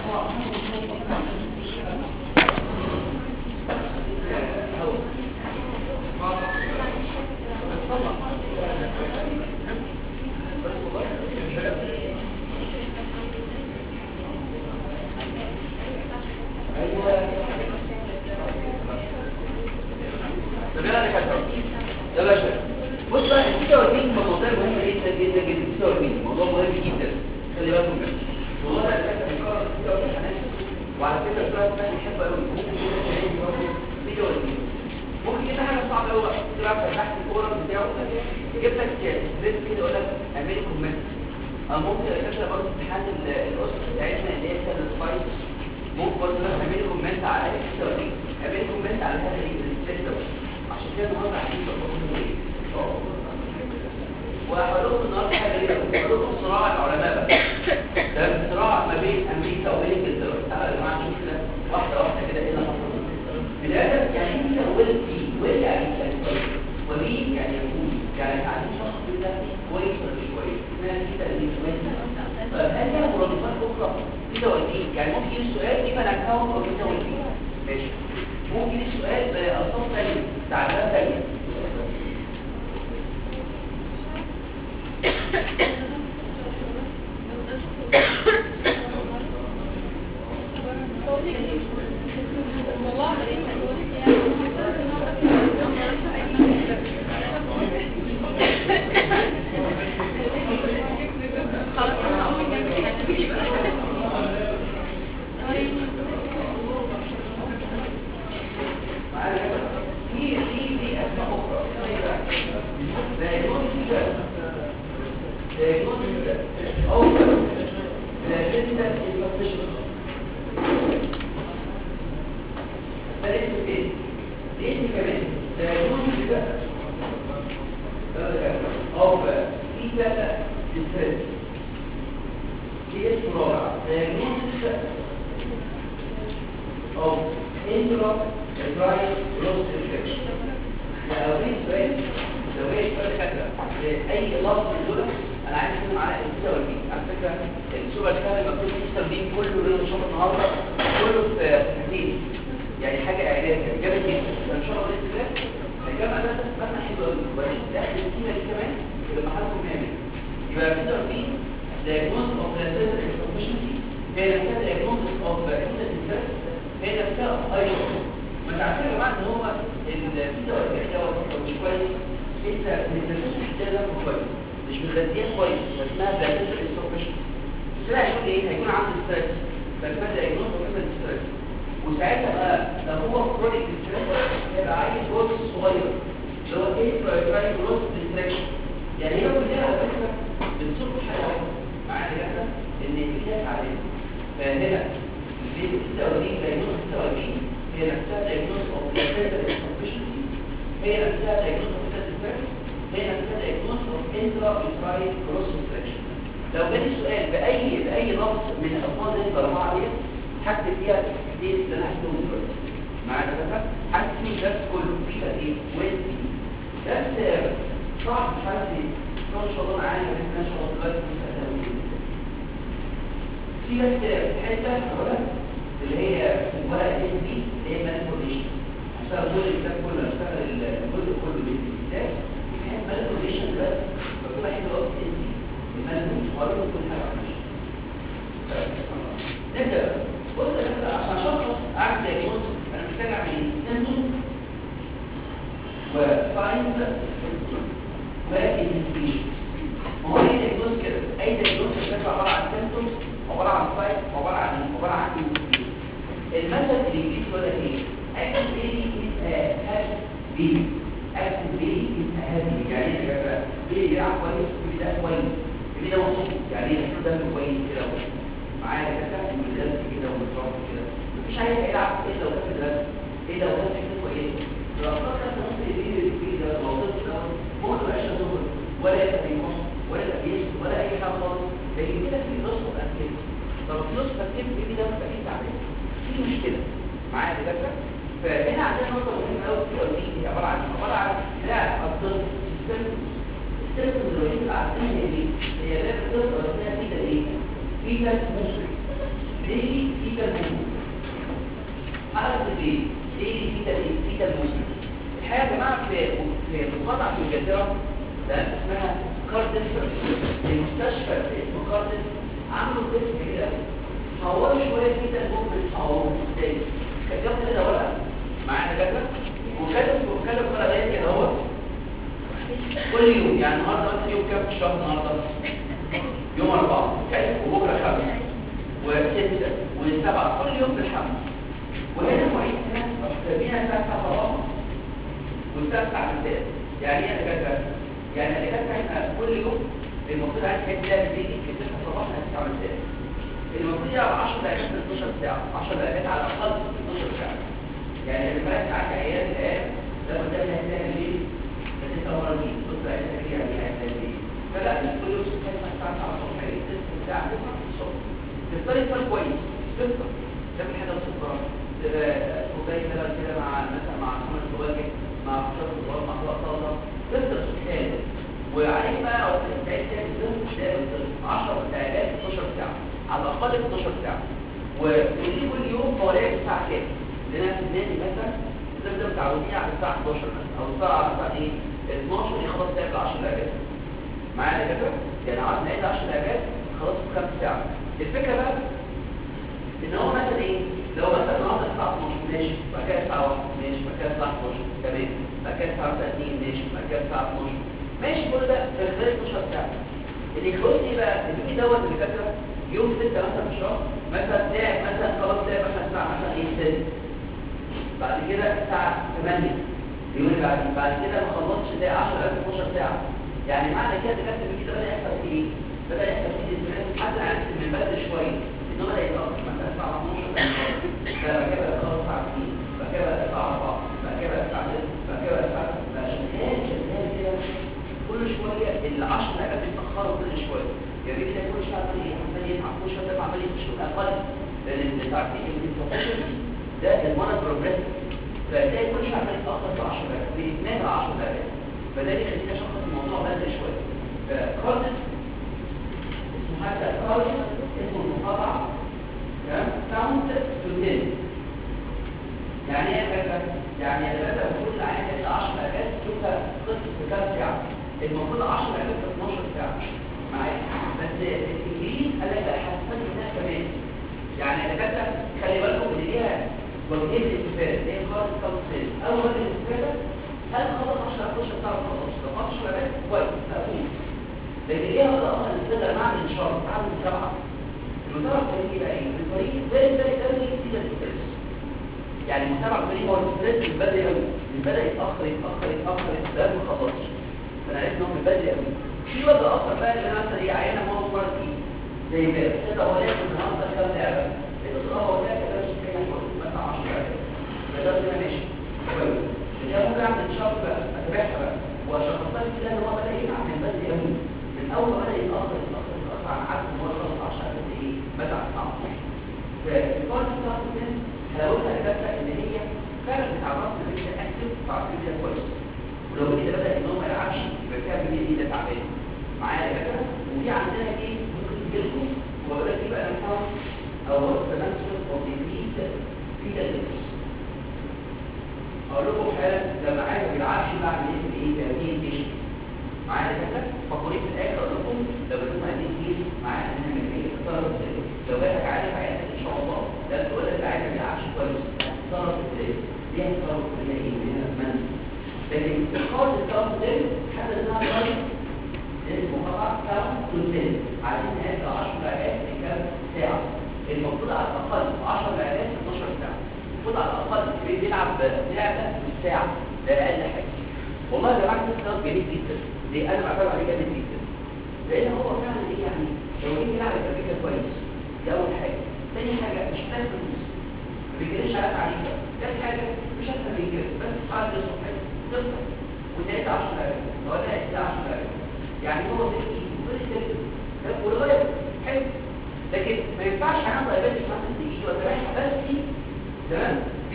طب يلا يا كابتن يلا يا شباب بص بقى الفيتا والبين موضوع مهم جدا جدا جدا الفيتا والبين موضوع مهم جدا خلي بالكم منه والله انا كنت بكرر الفيتا والبين وعلى فكره السؤال ده بحبه قوي ممكن يكون عندي برضه الفيتا والبين ممكن كده حاجه صعبه قوي بقى تلعب تحت الكوره بتاعه يجيب لك سبريد كده يقول لك اعملي كومنت او ممكن الفكره برضه امتحان الاسس بتاعتنا اللي هي كانت سبايس ممكن برضه تعملي كومنت على الفيتا والبين اعملي كومنت على هذا الفيتا عشان كده النهارده عايزين نطبقهم ايه وهقول النهارده حاجه غريبه هقول لكم صراع العلماء بقى ده صراع ما بين امريكا وبين انجلترا تعالوا يا جماعه نشوف كده واحده واحده كده ايه اللي حصل الادب يعني انت ولد فيه ولد يعني ولي يعني يكون يعني عايزين شخص كده كويس ولا مش كويس اسمها كده اللي كويس طب هل لها مرادفات اخرى كده ودي يعني ممكن يجي سؤال يبقى انا اكونت او كده ودي ماشي ممكن يجي سؤال بألفاظ ثانيه تعبيرات ثانيه في في في اسماء اخرى لا يكون في لا يكون في او لا جدا البروفيشنال ده اسمه ايه ليه كمان لا يكون في ده او في بقى الثالث في اسم رابع لا يكون في او انترا الرايت روس انفكشن لو في سؤال لو هي سؤال خدمه اي لفظ من دول انا عايز اتكلم على الكتاب والبيت على فكره السوبر كامل مكتوب فيه التمرين كله اللي انا شفته النهارده كله في تحليل يعني حاجه اعلان يعني جامد جدا ان شاء الله باذن الله الجامعه ده تتمنى حلو قوي وبعدين داخل الكيمياء دي كمان يبقى محلكم نعمل يبقى كده في diagnosis of planetary insufficiency هي نفسها diagnosis of insufficiency هي نفسها ايضا ما تعرفين يا جماعه ان هو الفيتا والبيت ده مش كويس انت الانترفيس ده ده كويس مش مغذيه كويس اسمها بلاتيتر انسوفيشن كده هيكون ايه هيكون عنده ستريس فاسمها دايجنوز اوف ستريس وساعتها بقى لو هو كرونيك ستريس هيبقى عايز جوز صغير اللي هو ايه برايمري جروث ديستراكشن يعني هي كلها على فكره بتصب في حاجه واحده معايا كده ان في ناس عليه فهنا في التوالين دايجنوز التوالين هي نفسها diagnosis of placental insufficiency هي نفسها diagnosis of satisfaction هي نفسها diagnosis of intra-uterine cross restriction لو جالي سؤال بأي بأي لفظ من الألفاظ اللي الأربعة ديت هكتب فيها التحديد اللي أنا هكتبه دلوقتي معايا كده هكتب فيه الدرس كله فيه ايه وين فيه درس صعب مش عارف ايه ان شاء الله معانا ان شاء الله دلوقتي في بس حته هقولها اللي هي ورقه اس بي اللي هي مانيبيوليشن هشتغل كل الكتاب كله هشتغل الجزء كله من الكتاب كان مانيبيوليشن بس مكتوبه حته بس اس بي المانيبيوليشن وقالوا كل حاجه عنها نبدا بص يا جماعه عشان اشخص اعمل دايجنوز انا محتاج اعمل ايه؟ سيمتوم وساينز وانفستيجيشن ما هو اي دايجنوز كده اي دايجنوز بتبقى عباره عن سيمتومز عباره عن سايت عباره عن عباره عن المثل الانجليزي ولا ايه اكتب بيلي از هاز بيلي اكتب بيلي از هاز يعني ايه يا جماعه بيلي بيلعب كويس بيلي ده كويس بيلي ده مبسوط يعني ايه ده كويس كده معايا كده ومدرس كده ومتربط كده مفيش عايز يلعب الا لو كان مدرس الا لو كان فكره كويسه لو فكر في نص البيلي البيلي ده لو وصلت كده هو ما بقاش ظهر ولا يبقى بيمص ولا يبقى بيسكت ولا اي حاجه خالص لكن كده في نصف كده طب نصف كده البيلي ده مش اكيد تعبان في مشكله معايا دكاتره فهنا عندنا نقطه مهمه قوي في التوزيع هي عباره عن عباره عن لا الطفل السيستم اللي بيبقى عارفين هي ايه هي لا الطفل اسمها في ده ايه في ده مصري ليه في فيتا الموت حركه الايه ايه فيتا الايه فيتا الموت الحقيقه يا جماعه في في مقاطعه في انجلترا ده اسمها كاردنسر المستشفى اسمه كاردن عملوا قسم كده حولوا شويه فيتا الموت حولوا ازاي كان جاب كده ورقه معانا جدول وكتب وكتب ورقه كده اهو كل يوم يعني النهارده مثلا يوم كام في الشهر النهارده يوم أربعة حلو وبكرة خمسة وستة وسبعة كل يوم بالحمل وهنا معيد هنا تربينا الساعة سبعة صباحا والساعة سبعة مساء يعني ايه دكاترة؟ يعني الدكاترة احنا كل يوم المفروض عايز حد ده بتيجي في 9 صباحا ل 9 مساء المفروض يلعب 10 دقائق في 12 ساعة 10 دقائق على الأقل في 12 ساعة يعني اللي بقى ساعات عيال الآن ده قدامنا هتلاقي ليه؟ بس انت ورا مين؟ بص عايز تجي يعني هتلاقي ليه؟ فلا كل يوم كلمة الساعة 9 الصبح ايه؟ 9 ساعة 9 الصبح تختاري فال كويس تفطر تعمل حاجة بسكر كوباية لبن كده مع مثلا مع خمس فواكه مع فشار خضار مع طبق سلطة تفطر سكان وعليك بقى او تعيش تعمل ده 10 دقائق 12 ساعة على الأقل 12 ساعة ودي كل يوم حوالي الساعة كام؟ لأن في النادي مثلا تبدأ متعودين على الساعة 11 مثلا أو الساعة مثلا إيه 12 دي خلاص تعمل 10 دقائق معايا يا فكرة؟ يعني عاوز نعيد 10 دقائق خلاص في 5 ساعة الفكرة بقى ان هو مثلا ايه لو مثلا النهارده الساعه 12 ماشي بعد كده الساعه 1 ماشي بعد كده الساعه 12 تمام بعد كده الساعه 2 ماشي بعد كده الساعه 12 ماشي كل ده في خلال 12 ساعه اللي يخلص ايه بقى اللي دوت اللي فاكره يوم 6 مثلا في الشهر مثلا تعب مثلا خلاص تعب مثلا الساعه مثلا ايه 6 بعد كده الساعه 8 اليوم اللي بعد بعد كده ما خلصش ده 10 12 ساعه يعني معنى كده الدكاتره من كده بدا يحصل فيه ايه؟ بدا يحصل فيه ازاي حتى عارف من بدري شويه ان هو يتاخر مثلا الساعه 12 بعد كده خلاص الساعه 2 بعد كده الساعه 4 بعد كده الساعه 6 بعد كده الساعه شغال شغال كده كل شويه ال 10 دقائق بيتاخروا كل شويه يعني كده كل شويه عمال ايه عمال يتعب كل شويه عمال يخش اقل لان انت عارفين ان البروفيشن ده المرض بروجريسيف فتلاقي كل شويه عمال يتاخر في 10 دقائق بيتنام 10 دقائق فده يخلينا نشخص الموضوع بدري شويه فكارنت اسمه حتى كارنت اسمه المقاطعه كاونت تو 10 يعني ايه كده يعني مثلا المفروض العين يبقى 10 دقائق تشوفها قصه في كام ساعه المفروض 10 دقائق في 12 ساعه معايا بس الانجليز قال لك لا حسن منها كمان يعني الدكاتره خلي بالكم ان ليها وجهين الاستفاده اللي هي قاعده كونسل اول وجه الاستفاده هل خلص 10 12 ساعه خلاص لو 10 دقائق كويس مقبول لان ليها بقى اصلا الاستفاده معنى الانشار تعمل سبعه المتابعه الفريقي بقى ايه؟ الفريق فيري فيري فيري سيزون ستريس يعني المتابعه الفريقي هو الستريس من بدري قوي من بدا يتاخر يتاخر يتاخر ده ما خلصش فانا عرفت ان هو من بدري قوي في وقت اخر بقى اللي انا مثلا ايه عينه ما هو مرض فيه زي امبارح كده هو ياكل النهارده كام لعبه لقيت اه هو ده كده مش كده مثلا 10 لعبه فده انا ماشي كويس اللي هي ممكن اعمل شرط بقى اتابعها بقى وشخصت كده ان هو بدا يتعب من بدري قوي من اول ما بدا يتاخر يتاخر يتاخر عن عدد ان هو خلص 10 قد ايه بدا 19 فالكارت بتاعت الناس حلاوتها الدكاتره ان هي فعلا بتعرفنا ان انت اكتف تعرف كده كويس ولو كده بدا ان هو ما يلعبش يبقى فيها بالليل ده تعبان معايا يا دكاتره ودي عندنا ايه ممكن تجيلكم وبقول لك ايه بقى نفهم او هو التناسل وتفيد في تدريس اقول لكم حاله لما عايز ما بيلعبش بعمل ايه في ايه تمرين تيشن معايا يا دكاتره فكرين في الاخر اقول لكم لو انتم عايزين تيجي معايا هنعمل ايه تصرف ازاي لو بالك عارف عيادتك ان شاء الله لا تقول لك عايز ما بيلعبش كويس هتتصرف ازاي دي هتتصرف ازاي ايه من هنا منزل لكن الخالص التصرف ده حتى انها غلط اسمه قطع كام تنزل عايزين نقل 10 دقائق في كام ساعه المفروض على الاقل 10 دقائق في 12 ساعه المفروض على الاقل بيلعب لعبه في الساعه ده اقل حاجه والله يا جماعه ده جميل جدا ليه انا بعتبر عليه جامد جدا لان هو فعلا ايه يعني لو جيت يلعب يبقى فكره كويس دي اول حاجه ثاني حاجه مش محتاج فلوس ما بيجريش على تعليمك ثالث حاجه مش هتفهم بيجري بس بعد الصبح تفطر وتعيد 10 دقائق لو انا عدت 10 دقائق يعني هو ذكي وكل سلم والغايه حلو لكن ما ينفعش انا طيبات مثلا تيجي وتريح بس تمام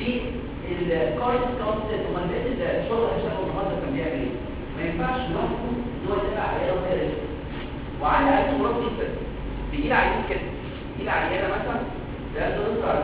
بالكارد كونسل امال بقيت الشغل اللي شغله النهارده كان بيعمل ايه؟ ما ينفعش لوحده ان هو يتابع عياله غير وعلى عيال مرات جدا بيجي لي عيان كده يجي لي عيانه مثلا ده دكتور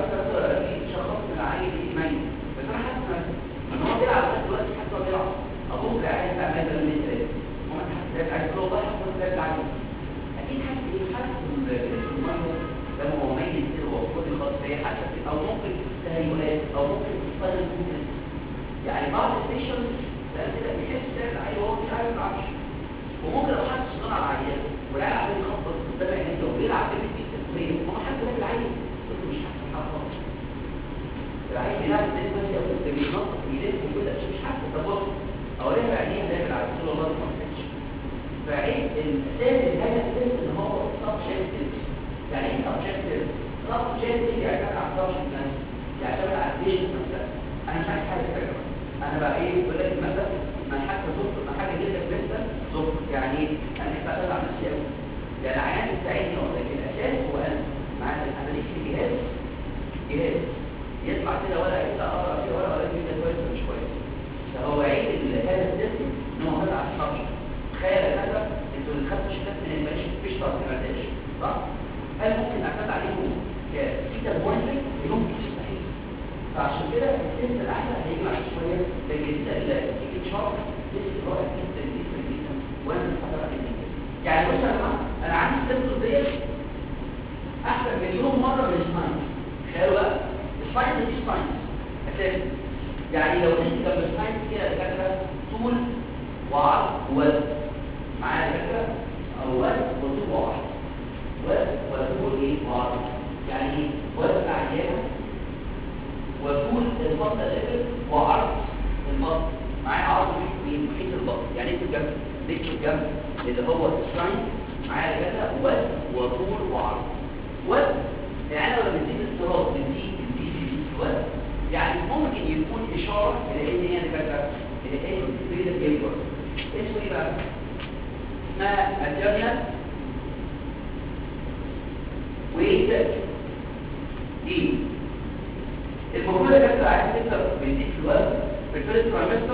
هي حسب او ممكن تهيؤات او ممكن تستخدم ممكن يعني بعض البيشنتس كده بيحس ان العيل هو مش عارف يلعبش وممكن لو حد صنع العيان والعيال عمال يخبط قدام عينيه وبيلعب بيه في التسويه ما هو حد ده العيل بس مش حاسس بحاجه خالص العيل بيلعب زي ما هي قلت بينطط ويلف وكده مش حاسس طب بص اوريها بعينيها زي ما العيال قلت له والله ما حسيتش فعيب الاساس اللي هذا الاساس ان هو سبجكتيف يعني ايه سبجكتيف سبجكتيف يعني على السبجكت يعتمد على البيشنت نفسها انا مش عايز حاجه كده انا بقى ايه بقول لك مثلا ما حتى ظبط ما حاجه جدا لسه ظبط يعني ايه انا بحب اشتغل على نفسي قوي يعني عيان بتساعدني لكن الاساس هو انا مع انا ليش في جهاز جهاز يطلع كده ولا يطلع اقرا فيه ولا ولا كده كويس ولا مش كويس فهو عيب هذا السيستم ان هو هذا على السبجكت تخيل هذا انتوا اللي خدتوا شتات من الماشي مفيش طاقه ما عندهاش صح هل ممكن نعتمد عليهم كفيتا مونيتورنج يمكن مستحيل فعشان كده السيستم الاحلى هيجي معاك شويه لكن التيكي تشارت لسه رائع جدا جدا جدا وانا بتحضر عليه جدا يعني بص يا جماعه انا عندي السيستم ديت احسن مليون مره من الساينس تخيلوا بقى الساينس دي ساينس اساسا يعني لو انت جنب الساينس كده دكاتره طول وعرض ووزن معايا فكره او وزن وطول وعرض وزن وطول ايه وعرض يعني ايه وزن عيانه وطول البطن ليفل وعرض البطن معايا عرض في محيط البطن يعني ايه الجنب ليك الجنب اللي هو الساين معايا كده وزن وطول وعرض وزن يعني لو بنزيد الاضطراب بنزيد بنزيد بنزيد الوزن يعني ممكن يكون اشاره الى ان هي دكاتره الى ان السبيد بيكبر اسمه ايه بقى اسمها ماتيرنال ويت دي المفروض يا كابتن عايز تكسب بيزيد في الوزن في الفيرست ترايمستر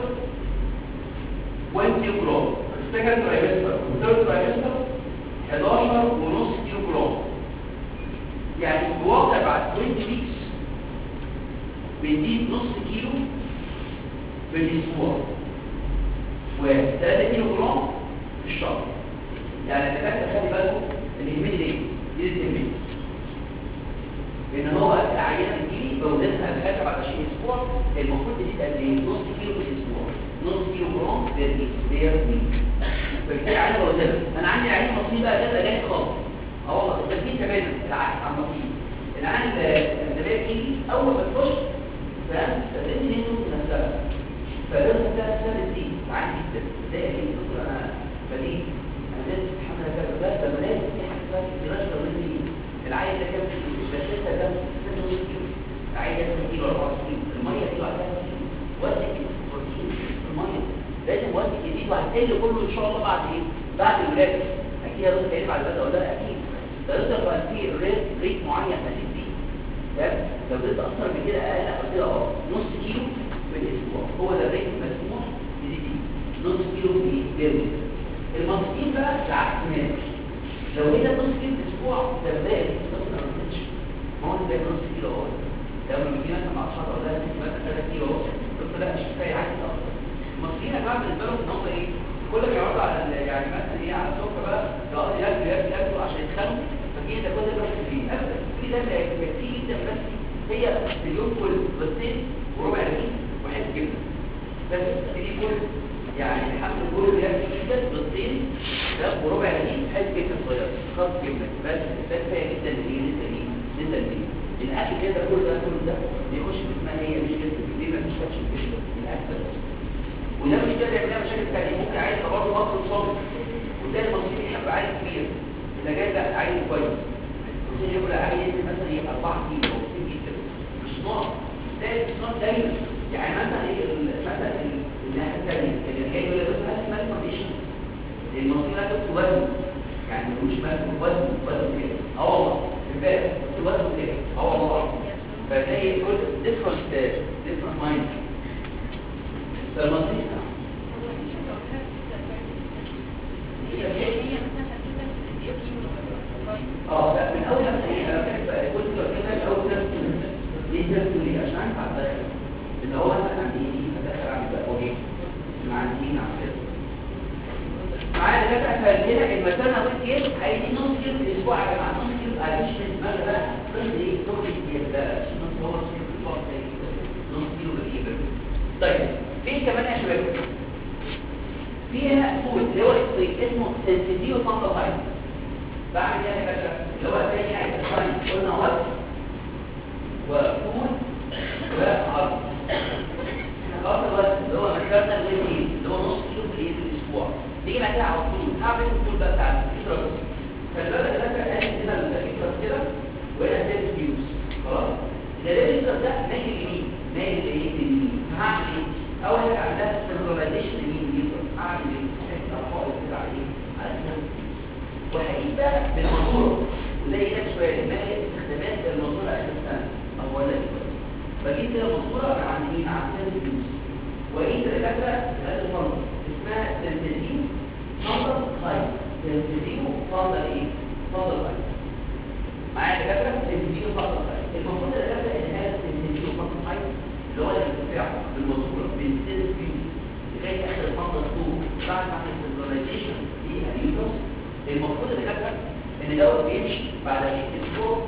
1 كيلو جرام في السكند ترايمستر والثيرد ترايمستر 11 ونص كيلو جرام يعني في واقع بعد 20 ويكس بيزيد نص كيلو في الاسبوع و3 كيلو جرام في الشهر يعني الدكاتره خلي بالكم ان يهمني ليه؟ دي تهمني لان هو العينه بتجيلي بوزنها لغايه بعد 20 اسبوع المفروض تزيد قد ايه؟ نص كيلو في الاسبوع نص كيلو جرام بير بير ويك فبالتالي عينه بوزنها انا عندي عين مصري بقى ده جاي خالص اه والله التركيز تماما العكس عن مصري العين اللي بتيجي اول ما تخش فاهم تبتدي منه نفسها فلازم ده سهل دي عادي جدا زي ايه دكتور انا بديل انا لازم اتحمل كذا ده ده لازم في حاجه اسمها دراسه تمرين العيل ده كام كيلو بس انت ده 6 كيلو العيل ده 2 كيلو 4 كيلو الميه دي لوحدها كيلو وزن البروتين في الميه لازم وزن جديد وهتقل كله ان شاء الله بعد ايه بعد الولاده اكيد يا دكتور هيبقى بعد الولاده ولا لا اكيد ده لازم يبقى في ريت ريت معين ماشي فيه تمام لو بدأت أكتر من كده أقل أو كده أه نص كيلو في الأسبوع هو ده الريت المسموح لدي نص كيلو في اليوم المصريين بقى العكس تماما لو هي نص كيلو في الأسبوع ده بداية الأسبوع ما بتزيدش ما هو ده نص كيلو أهو لو لما بيجي مثلا مع أصحاب أو ده مثلا 3 كيلو أهو قلت لا مش كفاية عايز أكتر المصريين يا جماعة بالنسبة لهم إن هم إيه كل ما يقعدوا على يعني مثلا إيه على السفرة بقى يقعدوا ياكلوا ياكلوا ياكلوا عشان يتخانقوا فكده ده كل ده بس فيه أبدا كل ده يكفي جدا بس هي مليون كل بسين وربع رغيف وحته جبنه بس دي كل يعني الحمد كله بياكل جدا بسين ده وربع رغيف حته جبنه صغيره خط جبنه بس ده كفايه جدا اللي هي لسه ايه لسه دي الاكل كده كل ده كل ده بيخش في اسمها هي مش جسم دي ما بتشتغلش الجسم الاكل بس وده مش كده يعمل مشاكل ثانيه ممكن عايز برضه مصر صامت وتلاقي المصريين يحب عايز كبير اذا جاي لا عايز كويس ممكن يقول عايز مثلا ايه 4 كيلو او 6 كيلو مش ناقص ده ناقص دايما يعني مثلا ايه مثلا الناحيه الثانيه اللي جاي يقول لك بس مال كونديشن المصريين هتبقى وزن يعني مش مال وزن وزن كده اه والله امبارح بس وزن كده اه والله فتلاقي كل ديفرنت ديفرنت مايند فالمصريين اه لا من اول ما ايه انا بحب كنت كده الاول ده ليه ده ليه عشان انت هتدخل اللي هو انا عندي ايه هدخل عندي بقى اوكي مع عندي مع كده معايا دكاتره فهنا المثانه والكيس هيدي نص كيلو في الاسبوع يا جماعه نص كيلو هتمشي من دماغ بقى كل ايه تخرج طيب في كمان يا شباب فيها فود اللي هو اسمه سنسيتيو فانتايب بعمل ايه يا باشا اللي هو تاني حاجه ساين قلنا وقت وفود وعرض احنا خلاص الوقت اللي هو مشروعنا الويتين اللي هو نص كيلو في الاسبوع نيجي بعد كده على الطول هعمل الطول بقى بتاع الفيترس فالبلد ده كان قال هنا الفيترس كده وهنا سيلز فيوز خلاص الفيترس ده مايل يمين مايل لايه لليمين هعمل ايه اول حاجه عملها سنتراليزيشن يمين الفيترس اعمل ايه ارفعه كده على ايه على السيلز وهقيس بقى بالمنظور وزي هنا شويه ما هي استخدامات المنظور اخر السنه او ولا بجيب كده منظوره عن مين عن سيلز فيوز واقيس الدكاتره هذا الفرق اسمها سنتيزيو فاضل هاي سنتيزيو فاضل ايه فاضل هاي معايا دكاتره سنتيزيو فاضل هاي المفروض الدكاتره ان هذا سنتيزيو فاضل هاي اللي هو الارتفاع بالمنظوره بين سيلز فيوز لغايه اخر الفاضل 2 بعد ما السنتراليزيشن دي اليوترس المفروض الدكاتره ان دوت بيمشي بعد 20 اسبوع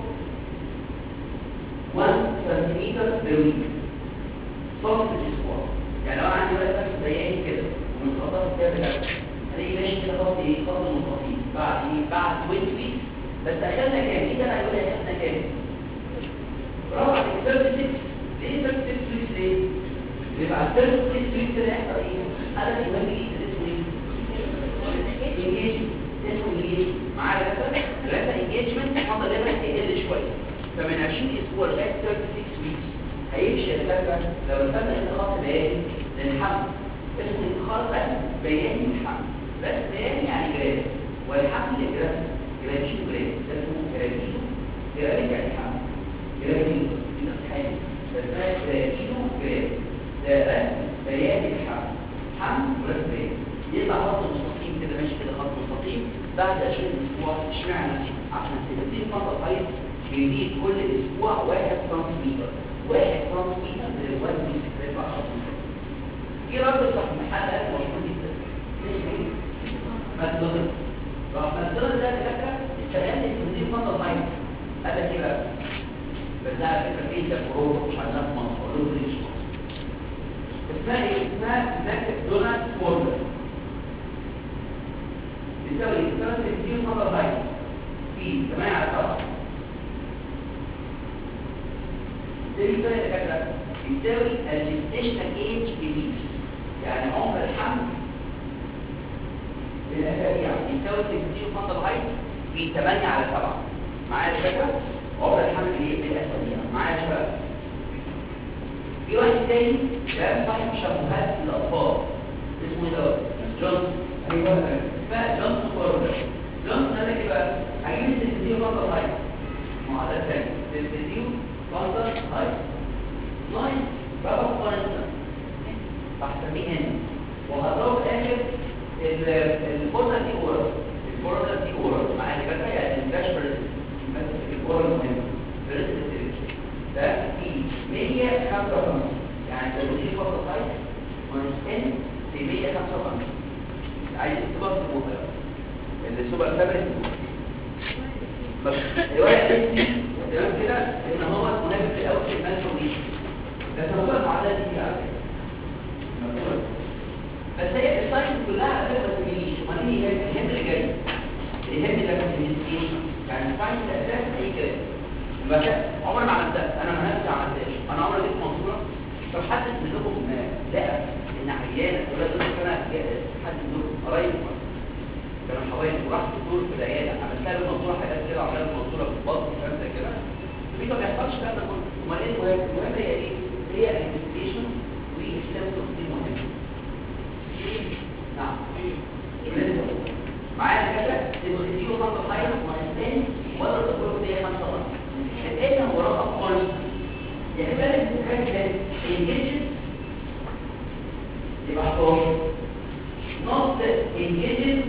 1 سنتيمتر بالويك صوت في الاسبوع يعني لو انا عندي ولد بس زي عين كده ومتخطط كده بالعكس هلاقي ماشي كده خط ايه خط مستقيم بعد ايه بعد 20 ويك بس اخرنا كام ايه ده انا هيقول لي اخرنا كام برافو عليك 36 ليه 36 ويكس ليه؟ يبقى 36 ويكس ده يحصل ايه؟ هذا يبقى جديد اسمه ايه؟ انجيج اسمه انجيج معايا ده ثلاثه انجيجمنت فاضل لما يقل شويه فمن 20 اسبوع لغايه 36 ويكس هيمشي الفكره لو الفكره ان خط بياني للحمل اسمه خط بياني للحمل بس بياني يعني جرام والحمل جرام جراميشو جرام ده اسمه جراميشو جراميك يعني حمل جراميشو دي حاجه اسمها جراميشو جرام ده رسم بياني للحمل حمل ورسم بياني يطلع خط مستقيم كده ماشي كده خط مستقيم بعد 20 اسبوع اشمعنى عشان تبتدي خط طيب بيزيد كل اسبوع 1 سنتيمتر واحد سنتيمتر من الوزن يبقى خطوة في رد صح محل قال مشهور جدا اسمه ماكدونالد راح ماكدونالد ده فكره استغل التنظيم فضل هاي قال لك ايه بقى بس ده على فكره ايه ده في اوروبا مش عندنا في مصر ولا في مصر اسمها ايه اسمها ماكدونالد فورمولا بتساوي ايه بتساوي التنظيم فضل هاي في 8 على 7 بالنسبه للدكاتره يساوي الجستيشنال ايج ديزيز يعني عمر الحمل بالاسابيع يساوي التكتير فضل هايت في 8 على 7 معايا الدكاتره عمر الحمل ايه بالاسابيع معايا يا شباب في واحد تاني ده صاحب شبهات للاطفال اسمه ايه دوت جونسون ايوه اسمها جونسون فورمولا جونسون قال لك ايه بقى هجيب التكتير فضل هايت معادلة ثانية التكتير فضل هايت نايس بابا فورنسا بحسميه هنا وهضرب اخر الفورنة دي اورا الفورنة دي اورا معايا كده يعني الفلاش بس الاورا المهم ده في 155 يعني تدريب فضل هايت ونسكن في 155 عايز تبقى في الموقع اللي سوبر فابريك الواحد تمام كده ان هو منافس الاول في المالفورميشن بس هو المعادله دي على فكره بس هي الساينس كلها على فكره ما تجيش امال ايه الهم اللي جاي الهم اللي الانفستيجيشن يعني الساينس الاساس اي كلام بس عمري ما عملتها انا ما نفسي عملتهاش انا عمري جبت منصوره طب حد منكم لقى ان عيانه اولاد انا حد منكم قريب كانوا حوالي وراح دكتور في العياده عملت له منصوره حاجات كده وعملت له منصوره في البطن وكلام زي كده في ما بيحصلش الكلام ده كله امال ايه المهم المهم هي ايه هي الانفستيجيشن والسيمبتومز دي مهمه نعم معايا كده تبقى خط حاجه وهنستنى ولا تقول دي 5 ايه هو رقم خالص يعني بالك ممكن كده انجيجن يبقى 11 نص انجيجن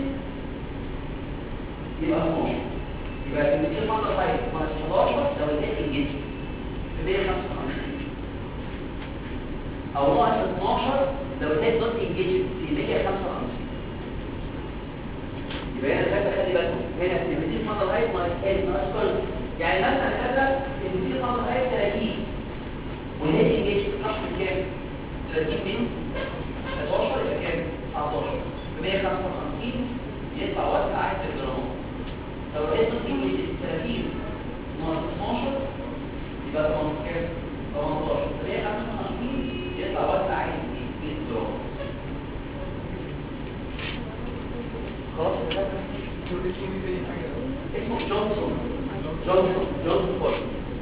يبقى 12 يبقى المثال مرة طيب ناقص 11 لو اديت الجسم في 155 او ناقص 12 لو اديت ضد الجسم في 155 يبقى هنا الفكره خلي بالكم هنا المثال مرة طيب ناقص ال ناقص كل يعني مثلا كذا المثال مرة طيب 30 والهيد الجسم ناقص كام 30 منه يبقى 18 كام 18 3 25 يطلع وزن عالي 100 جرام خلاص كده اسمه جونسون جونسون جونسون فورد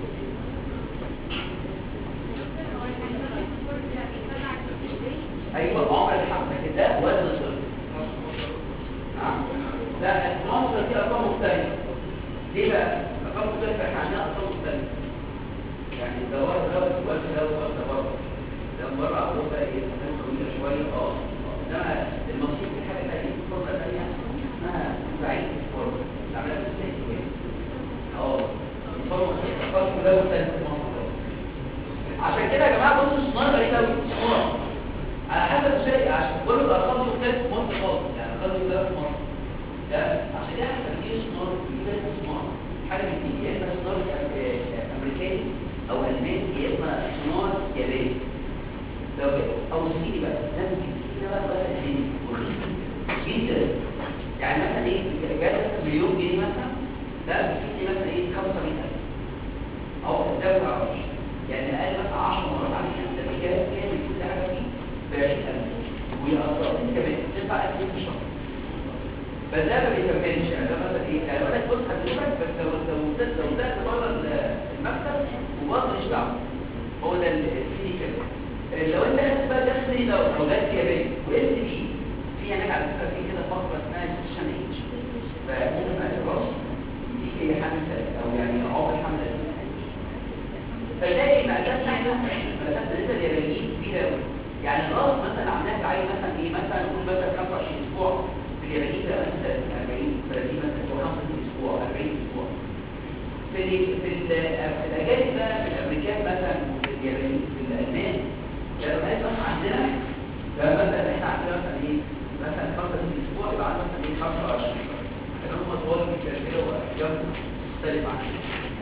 ايوه عمر الحمد لكن ده وزن صفر نعم لا العنصر دي ارقام مختلفه ليه بقى ارقام مختلفه احنا عندنا ارقام مختلفه يعني ده ورد ده وزن ده وزن ده بره ده بره عقله بقى ايه مسافه طويله شويه اه انما المصير في حاجه ثانيه فرصه ثانيه اسمها بعيد الفرص عملها ازاي كويس اه الفرصه الفرصه كلها مختلفه في المنطقه عشان كده يا جماعه بصوا الصناعه غريبه قوي الصناعه على حسب الشيء عشان كل الارقام دي مختلفه في مصر خالص يعني الارقام دي مختلفه في مصر ده عشان كده احنا بنجيب صناعه بنجيب صناعه حاجه من دي يا اما صناعه امريكاني او الماني يا اما صناعه ياباني لو او صيني بقى لازم تجيب بقى بقى صيني جدا يعني مثلا ايه جاب مليون جنيه مثلا ده بتدي مثلا ايه 75000 او ده ما اعرفش يعني اقل مثلا 10 مرات عليها ده جاب كامل كل حاجه فيه ب 20000 ويقسط كمان تدفع 1000 في الشهر فده ما بيكملش يعني ده مثلا ايه يعني ولا تبص هتجيبك بس لو لو لو ده بره المكتب وبرضه مش دعوه هو ده السيدي كده لو انت خدت بقى دخلي لو لو جت ياباني وقلت بيه في هناك على فكره في كده فقره اسمها سيشن ايج فممكن ما تقراش دي هي حمل او يعني عمر حمل فتلاقي مقاسات احنا مقاسات بالنسبه لليابانيين كبيره قوي يعني الراس مثلا عاملاها تعين مثلا ايه مثلا نقول مثلا 25 اسبوع في اليابانيين بقى مثلا 40 30 مثلا او 25 اسبوع 40 اسبوع في ال في الاجانب بقى الامريكان مثلا في اليابانيين في الالمان لما قال مثلا عندنا فمثلا احنا عندنا مثلا ايه مثلا 25 اسبوع يبقى عندنا مثلا ايه 25 لكن هم طوال بيتكلموا واحجام مختلف عننا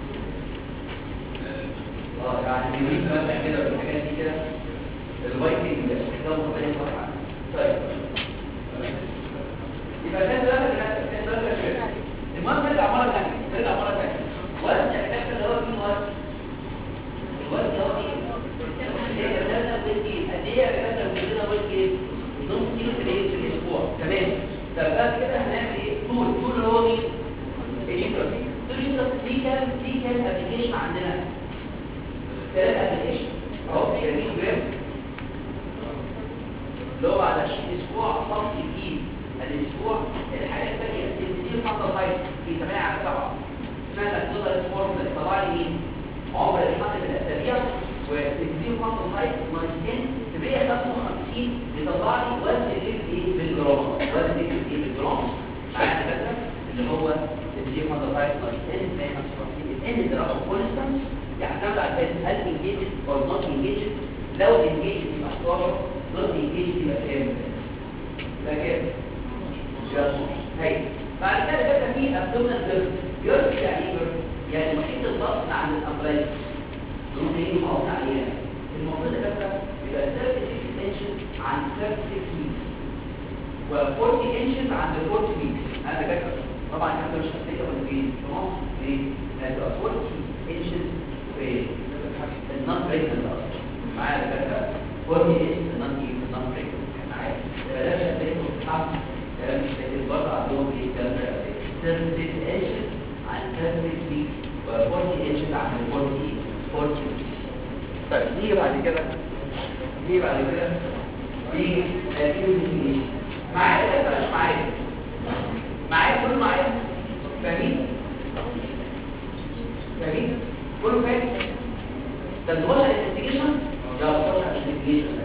اه يعني بيقول مثلا كده والحاجات دي كده الفايكنج استخدام مختلف عنه طيب يبقى كان ده كان ده كان المهم نرجع مره ثانيه نرجع مره ثانيه وزن الكتاب اللي هو مين وزن الوزن هو ايه قد ايه يا رجاله وكلنا قلت ايه نص كيلو في الايه في الاسبوع تمام طب بعد كده هنعمل ايه طول طول اللي هو مين اليوترس طول اليوترس دي كام دي كام ابلكيشن عندنا ثلاث ابلكيشن اهو 30 جرام اللي هو على 20 اسبوع صف جديد الاسبوع الحاجه الثانيه التنسيق فقط سايت في 8 على 7 اسمها تقدر فورمولا طلع لي مين عمر الحمل الاسابيع وتنزيل خط سايت ناقصين 155 يطلع لي وزن الليل ايه بالجرام وزن الليل ايه بالجرام معانا كده اللي هو تنزيل خط سايت ناقصين 155 الان ده رقم كونستانت يعتمد على الفاز هل انجيجد او نوت انجيجد لو انجيجد يبقى 11 نوت انجيجد يبقى كام؟ يبقى كام؟ يبقى 12 هاي بعد كده بقى في ابدومينال جيرف جيرف يعني ايه جيرف؟ يعني محيط البطن عند الامبلايكس ممكن يجي مقاطع عليها المفروض ده يبقى 36 انشز عن 36 ويكس و 40 انشز عند 40 ويكس انا فاكر طبعا الكلام ده مش هتلاقيه ولا فين في مصر ليه؟ هتبقى 40 انشز في النون بريكنت اصلا معايا فاكر 40 انشز النون النون بريكنت معايا بلاش هتلاقيه في الحرب كلام مش هتلاقيه بره عندهم ايه الكلام ده 36 انشز عن 36 ويكس و 40 انشز عن 40 طيب نيجي بعد كده نيجي بعد كده نيجي نيجي معايا ولا مش معايا معايا كله معايا فاهمين فاهمين كله فاهم طب نخش على الانفستيجيشن يلا نخش على الانفستيجيشن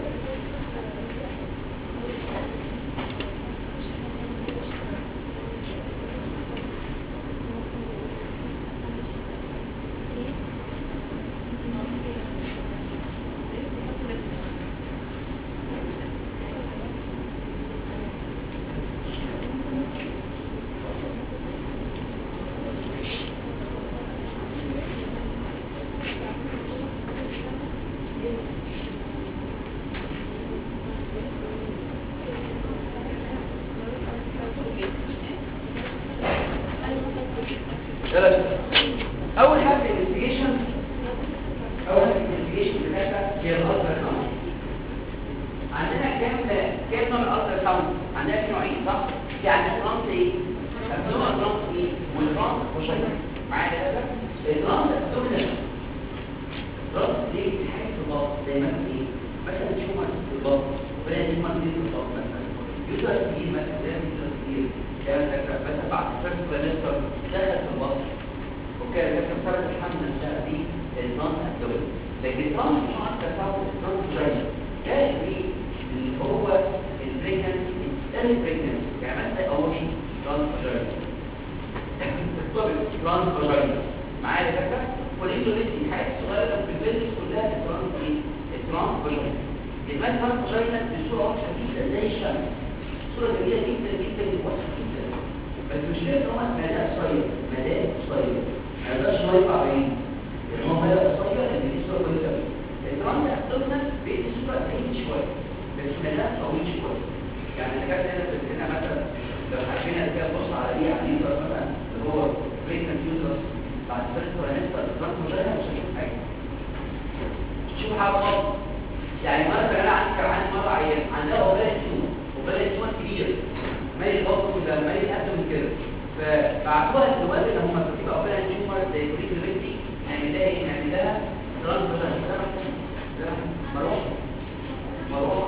هي الالترا ساوند عندنا كام كام نوع الالترا ساوند عندنا في نوعين صح في عندنا ترانس ايه النوع ترانس ايه والترانس وشايف معايا كده الترانس ابدومينال ترانس ليه بتحس بالضغط دايما ايه مثلا تشوف في الضغط وبدا تشوف في الضغط مثلا يوزر كتير مثلا زي يوزر كتير كان فاكر مثلا بعد فيرست كوليستر دخل في البطن وكان لكن سبب الحمل نفسها دي الترانس ابدومينال لكن الترانس مش عارف تفاوت الترانس جاي جاي اللي هو البريجنسي البريجنسي يعني مثلا اول شيء ترانس جاي الطبق ترانس فاجينا معايا يا فكره والاندوليتي حاجات صغيره في البيزنس كلها الترانس ايه الترانس فاجينا يبقى الترانس فاجينا بصوره واضحه جدا زي الشمس صوره جميله جدا جدا واضحه جدا بس مش كده هو مدى قصير مدى قصير ما يقدرش هو يطلع بعيد لان هو مدى قصير اللي دي صوره كويسه قوي الترانس ابدومينال بيدي صوره بعيد شويه بس مدى طويل شويه يعني انا كانت هنا في السنه مثلا لو حبينا كده نبص على دي على دي مثلا هو بريكنت يوزرز بعد فيرست ترايمستر الترانس فاجينا مش هنشوف حاجه شوف حاجه خالص يعني مرة كان انا عندي كان عندي مرة عيان عندها اوبالة تيومر اوبالة تيومر كبير مالي البطن كده مالي القدم كده فبعتوها للوالد ان هم بتبقى اوبالة تيومر زي بريك البنتي نعمل لها ايه نعمل لها ترانس فاجينا مروحة مروحة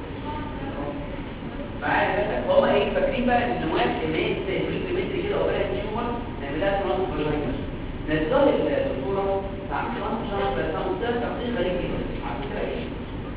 معايا مثلا هم ايه فاكرين بقى النواه اللي هي زي بريك البنتي كده اوبالة تيومر نعمل لها ترانس فاجينا نزل الدكتورة تعمل ترانس فاجينا بس ده تقدير غريب جدا على فكرة ايه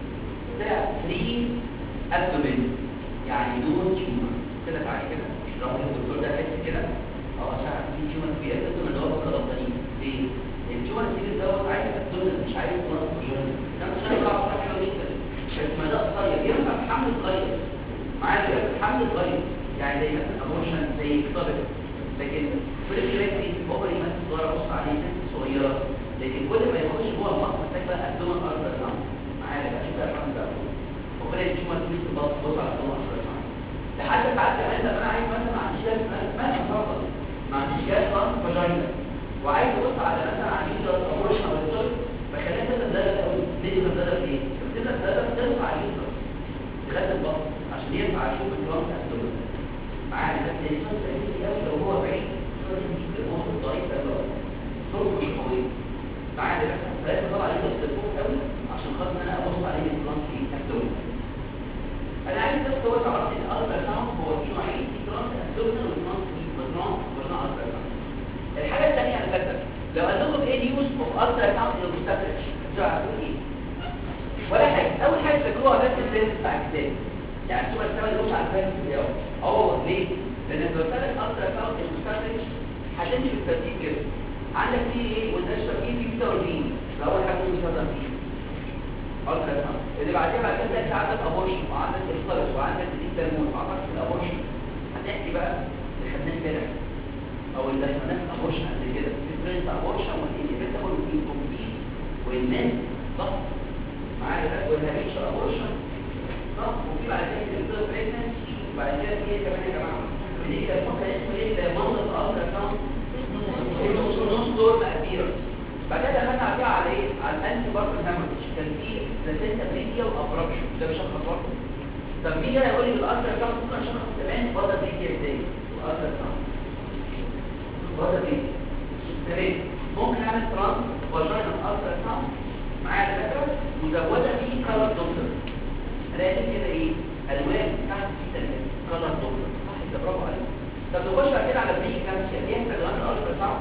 ده فري ابدومين يعني دون تيومر كده تعالى كده راح الدكتور ده حس كده اه عشان في تيومر كبير ابدومين اللي هو بكره غلطانين ليه؟ التيومر الكبير دوت عايز ابدومين مش عايز ترانس فاجينا ده مش هيطلع حاجه حلوه جدا بس ما ده قصير ينفع في حمل صغير معايا كده في حمل صغير يعني زي مثلا ابورشن زي طبق لكن بريكريتي اوفري مثلا صغيره بص عليه ست صغيره لكن كل ما يخش جوه المخ محتاج بقى ابدومين ارض الامر معايا بقى شوف بقى الحمد لله وبدا يشوف مثلا في بص بص على ابدومين ارض الامر لحد ساعات كمان لما انا عايز مثلا ما عنديش جهاز مثلا فرضا ما عنديش جهاز فرض فاجينا وعايز ابص على مثلا عندي جهاز ابورشن او الطفل بخليها تبدا تدرب قوي ليه تدرب ايه؟ تبدا تدرب ترفع اليوترس لغايه البطن عشان ينفع اشوف الجرام ابدومين معايا بس الصوت ده قوي لو هو بعيد المخ ضعيف قوي صوت مش قوي تعالى بس لازم طبعا عليه التليفون قوي عشان خاطر ان انا ابص عليه البلان في ابدومين انا عايز بس هو تعرف ان الالترا ساوند هو في نوعين في ترانس ابدومين وترانس وترانس وترانس الترا ساوند الحاجه الثانيه على فكره لو قال لكم ايه اليوز اوف الترا ساوند للمستفرش هتقولوا ايه ولا حاجه اول حاجه فاكروها بس السيرفيس بتاع الكتاب يعني السؤال الثاني اللي مش عارفاه في اليوم اه ليه لان لو سالك الترا ساوند للمستفرش هتمشي بالترتيب كده عندك فيه ايه والنشر فيه في بيتا والبين اول حاجه ممكن تستخدم فيه الترا ساوند اللي بعديها بعد كده انت عندك ابورشن وعندك اختلاط وعندك دي ترمون وعندك الابورشن هتحكي بقى اللي خدناه امبارح او اللي احنا ابورشن قبل كده في برنس ابورشن والانيبيتابل والانكمبليت والناس صح معايا ده والهابيتش ابورشن صح وفي بعد كده البيتا بريجنسي وبعد كده في ايه كمان يا جماعه بنيجي لفوق اسمه ايه ده منظر الالترا ساوند نص دور ابيرنس بعد كده دخلنا فيها على ايه على الانتي بارتن هامرج كان في بلاسينتا بريكيا وابرابشن ده بشخص برضه طب مين هنا يقول لي الالترا ساوند ممكن اشخص كمان بره بريكيا ازاي الالترا ساوند بره بريكيا تمام ممكن اعمل ترانس فاجينا الترا ساوند معايا الفكره مزوده في كلر دوبلر الاقي كده ايه الوان تحت في كلر دوبلر صح كده برافو عليك طب نخش بعد كده على بريك كانسر دي انت الوان الالترا ساوند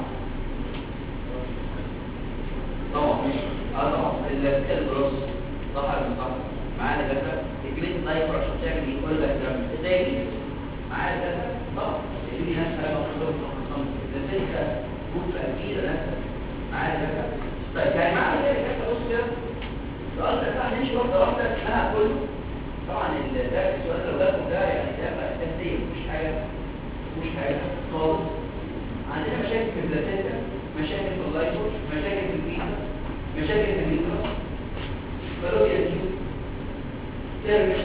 طبعا اه طبعا الكالبروس صح ولا صح معانا كده الجليد نايف عشان تعمل ايه كل ده ازاي الجليد معانا كده طبعا في ناس حاجه مخصوصه مخصوصه ده كفه كبيره نفسها معانا كده طيب يعني معنى كده كده بص كده السؤال ده بقى نمشي واحده واحده اسمها كله طبعا ده السؤال لو جابه ده يعني ده اساسيه مش حاجه مش حاجه خالص عندنا مشاكل في البلاتيتا مشاكل في اللايبوش مشاكل في البيتا مشاكل في الميكروس فلوبيا ديو سيرفيس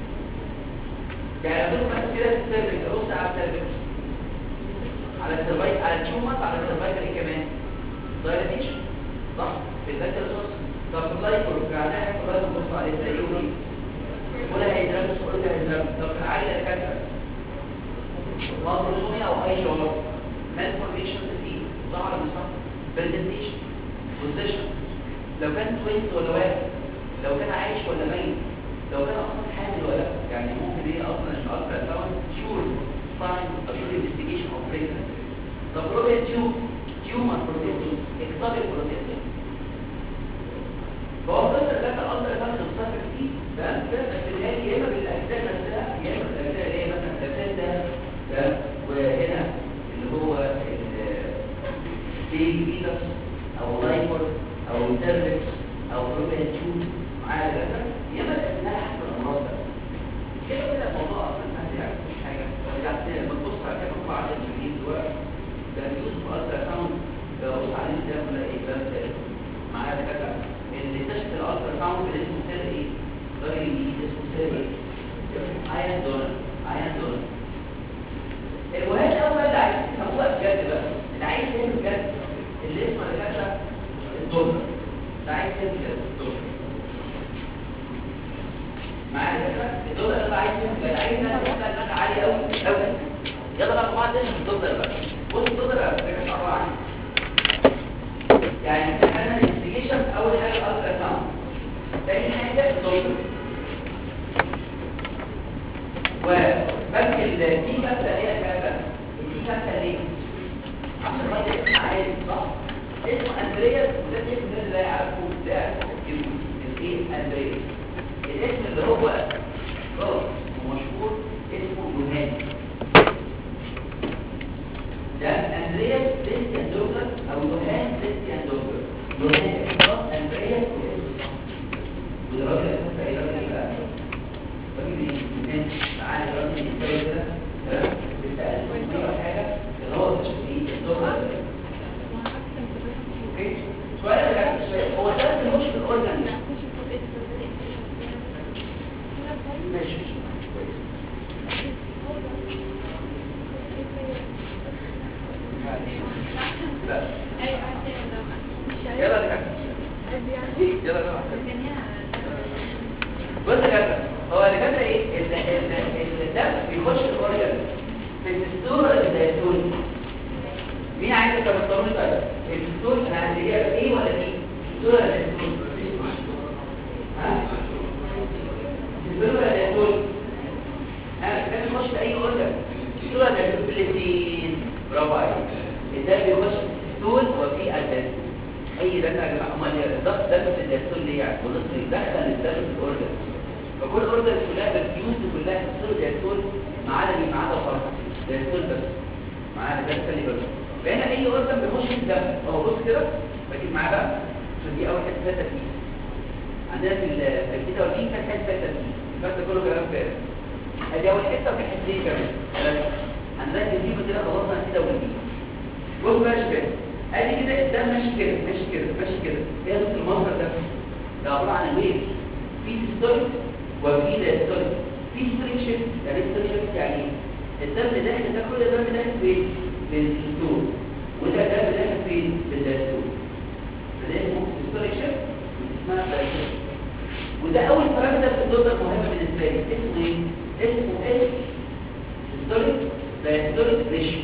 يعني ادوك بس كده في السيرفيس ابص على السيرفيس على السيرفايك على التيومر على السيرفايك ايه كمان دايلاتيشن صح في الباك ريسورس طب في اللايكور يعني احنا في اللايكور بص عليه زي يومي ولا هيدرس ولا هيدرس طب في العالية الكاتبة مالفورميشن او اي شعور مالفورميشن في ظهر مش صح برزنتيشن بوزيشن لو كان تويست ولا واحد لو كان عايش ولا ميت لو كان اصلا حامل ولا لا يعني ممكن ايه اصلا الالترا ساوند شور ساين اشور انفستيجيشن اوف بريجنسي طب رؤيه تيوب تيومر بروتيزم اكتوبيك بروتيزم فهو الطفل ده كان الالترا ساوند مستفر فيه تمام كده بس النهايه يا اما بالاجزاء نفسها يا اما بالاجزاء اللي هي مثلا البلاسنتا تمام وهنا اللي هو البيبي فيتس او لايفر او سيرفكس او رؤيه تيوب معايا كده يا اما الاسماء حسب الامراض ده كده كده الموضوع اصلا سهل يعني مش حاجه يعني لما تبص على كده مطبع على الجديد دلوقتي ده يوسف الترا ساوند ببص عليه ده ولا ايه ده ده معايا كده اللي اكتشف الالترا ساوند اللي اسمه سير ايه راجل انجليزي اسمه سير ايه ايان دونر ايان دونر المهم اول اللي عايز تفهموها بجد بقى اللي عايز يفهم بجد اللي اسمه اللي كاتب الدونر اللي عايز يفهم بجد الدونر معايا كده الدولار اللي عايز يبقى عايز ناس ناس عاليه قوي قوي يلا بقى بعض نشوف الدولار بقى بص الدولار على فكره عباره عن يعني احنا الانفستيجيشن اول حاجه الالترا ساوند تاني حاجه الدولار وبنك دي كابتا هي كابتا دي كابتا ليه عشان ما يبقى عارف صح اسمه اندرياس وده اسم اللي لا يعرفه لا يعرفه ايه اندرياس الاسم اللي هو راس ومشهور اسمه يونان ده اندرياس كريستيان دوجر او يوهان كريستيان دوجر يوهان راس اندرياس وده راجل اساسا ايه راجل ايه بقى راجل يونان معانا راجل يتساوي كده تمام بالتالي اول حاجه اللي هو تشخيص الدوجر اوكي سؤال سؤال هو ده مش في الاورجن ماشي كويس لا يلا يلا يلا بص كده هو اللي كده ايه الدم بيخش الاورجن في الدستور الدايتوني مين عايز يتفطروا طيب الدستور انا عندي ايه ولا دي الدستور ولا الدستور ها الدستور ولا الدستور انا كده بيخش في اي اورجن الدستور ولا الدستور الاثنين برافو عليك الدم بيخش في الدستور وفي الدستور اي دم يا جماعه امال الضغط دم في الدستور ليه يعني ونص يدخل الدم في الاورجن فكل اورجن كلها بتيوز كلها تصير دستور ما عدا مين ما عدا فرق دستور بس معانا ده خلي بالك فهنا اي اورجن بيخش في الدم اهو بص كده بجيب معاه بقى عشان دي اول حته فاتت فيه عندنا في في الكده ودي كانت حته فاتت فيه بس كله كلام فارغ ادي اول حته وفي حتتين كمان عندنا دي كده خلصنا كده ودي بص بقى يا شباب ادي كده الدم ماشي كده ماشي كده ماشي كده هي نص المنظر ده ده عباره عن ويف في سيستوليك وفي دايستوليك في ستريك شيفت يعني ستريك شيفت يعني الدم داخل ده كل الدم داخل فين في الدستور وده دم داخل فين في الدستور فده اسمه ستريك شيفت اسمها دايستوليك وده اول بارامتر في الدوره المهمه بالنسبه لي اسمه ايه اسمه اس ستريك دايستوليك ريشيو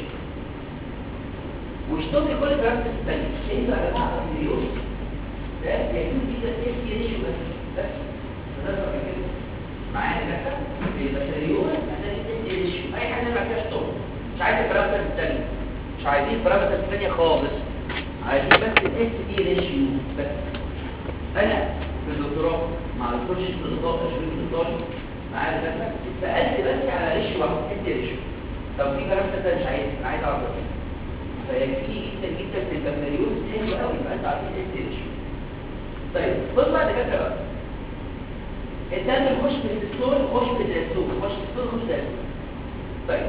واشتغل كل بارامتر الثانيه انتوا يا جماعه مليون ده يكون كده اس ريشيو بس بس ده كده معايا كده البكتيريوم اي حاجه ما فيهاش طب مش عايز البارامتر الثانيه مش عايزين البارامتر الثانيه خالص عايزين بس الاس دي ريشيو بس انا في الدكتوراه مع الدكتور شريف الاضافه شريف الاضافه معايا كده سالت بس على ريشيو واحد اس ريشيو طب في بارامتر ثاني مش عايز عايز اعرف فيكفيني جدا جدا في البكتيريوم حلو قوي يبقى انت عارفين اس ريشيو طيب بص بعد كده بقى الدم يخش في الدستور يخش في الدستور يخش في الدستور يخش في الدستور طيب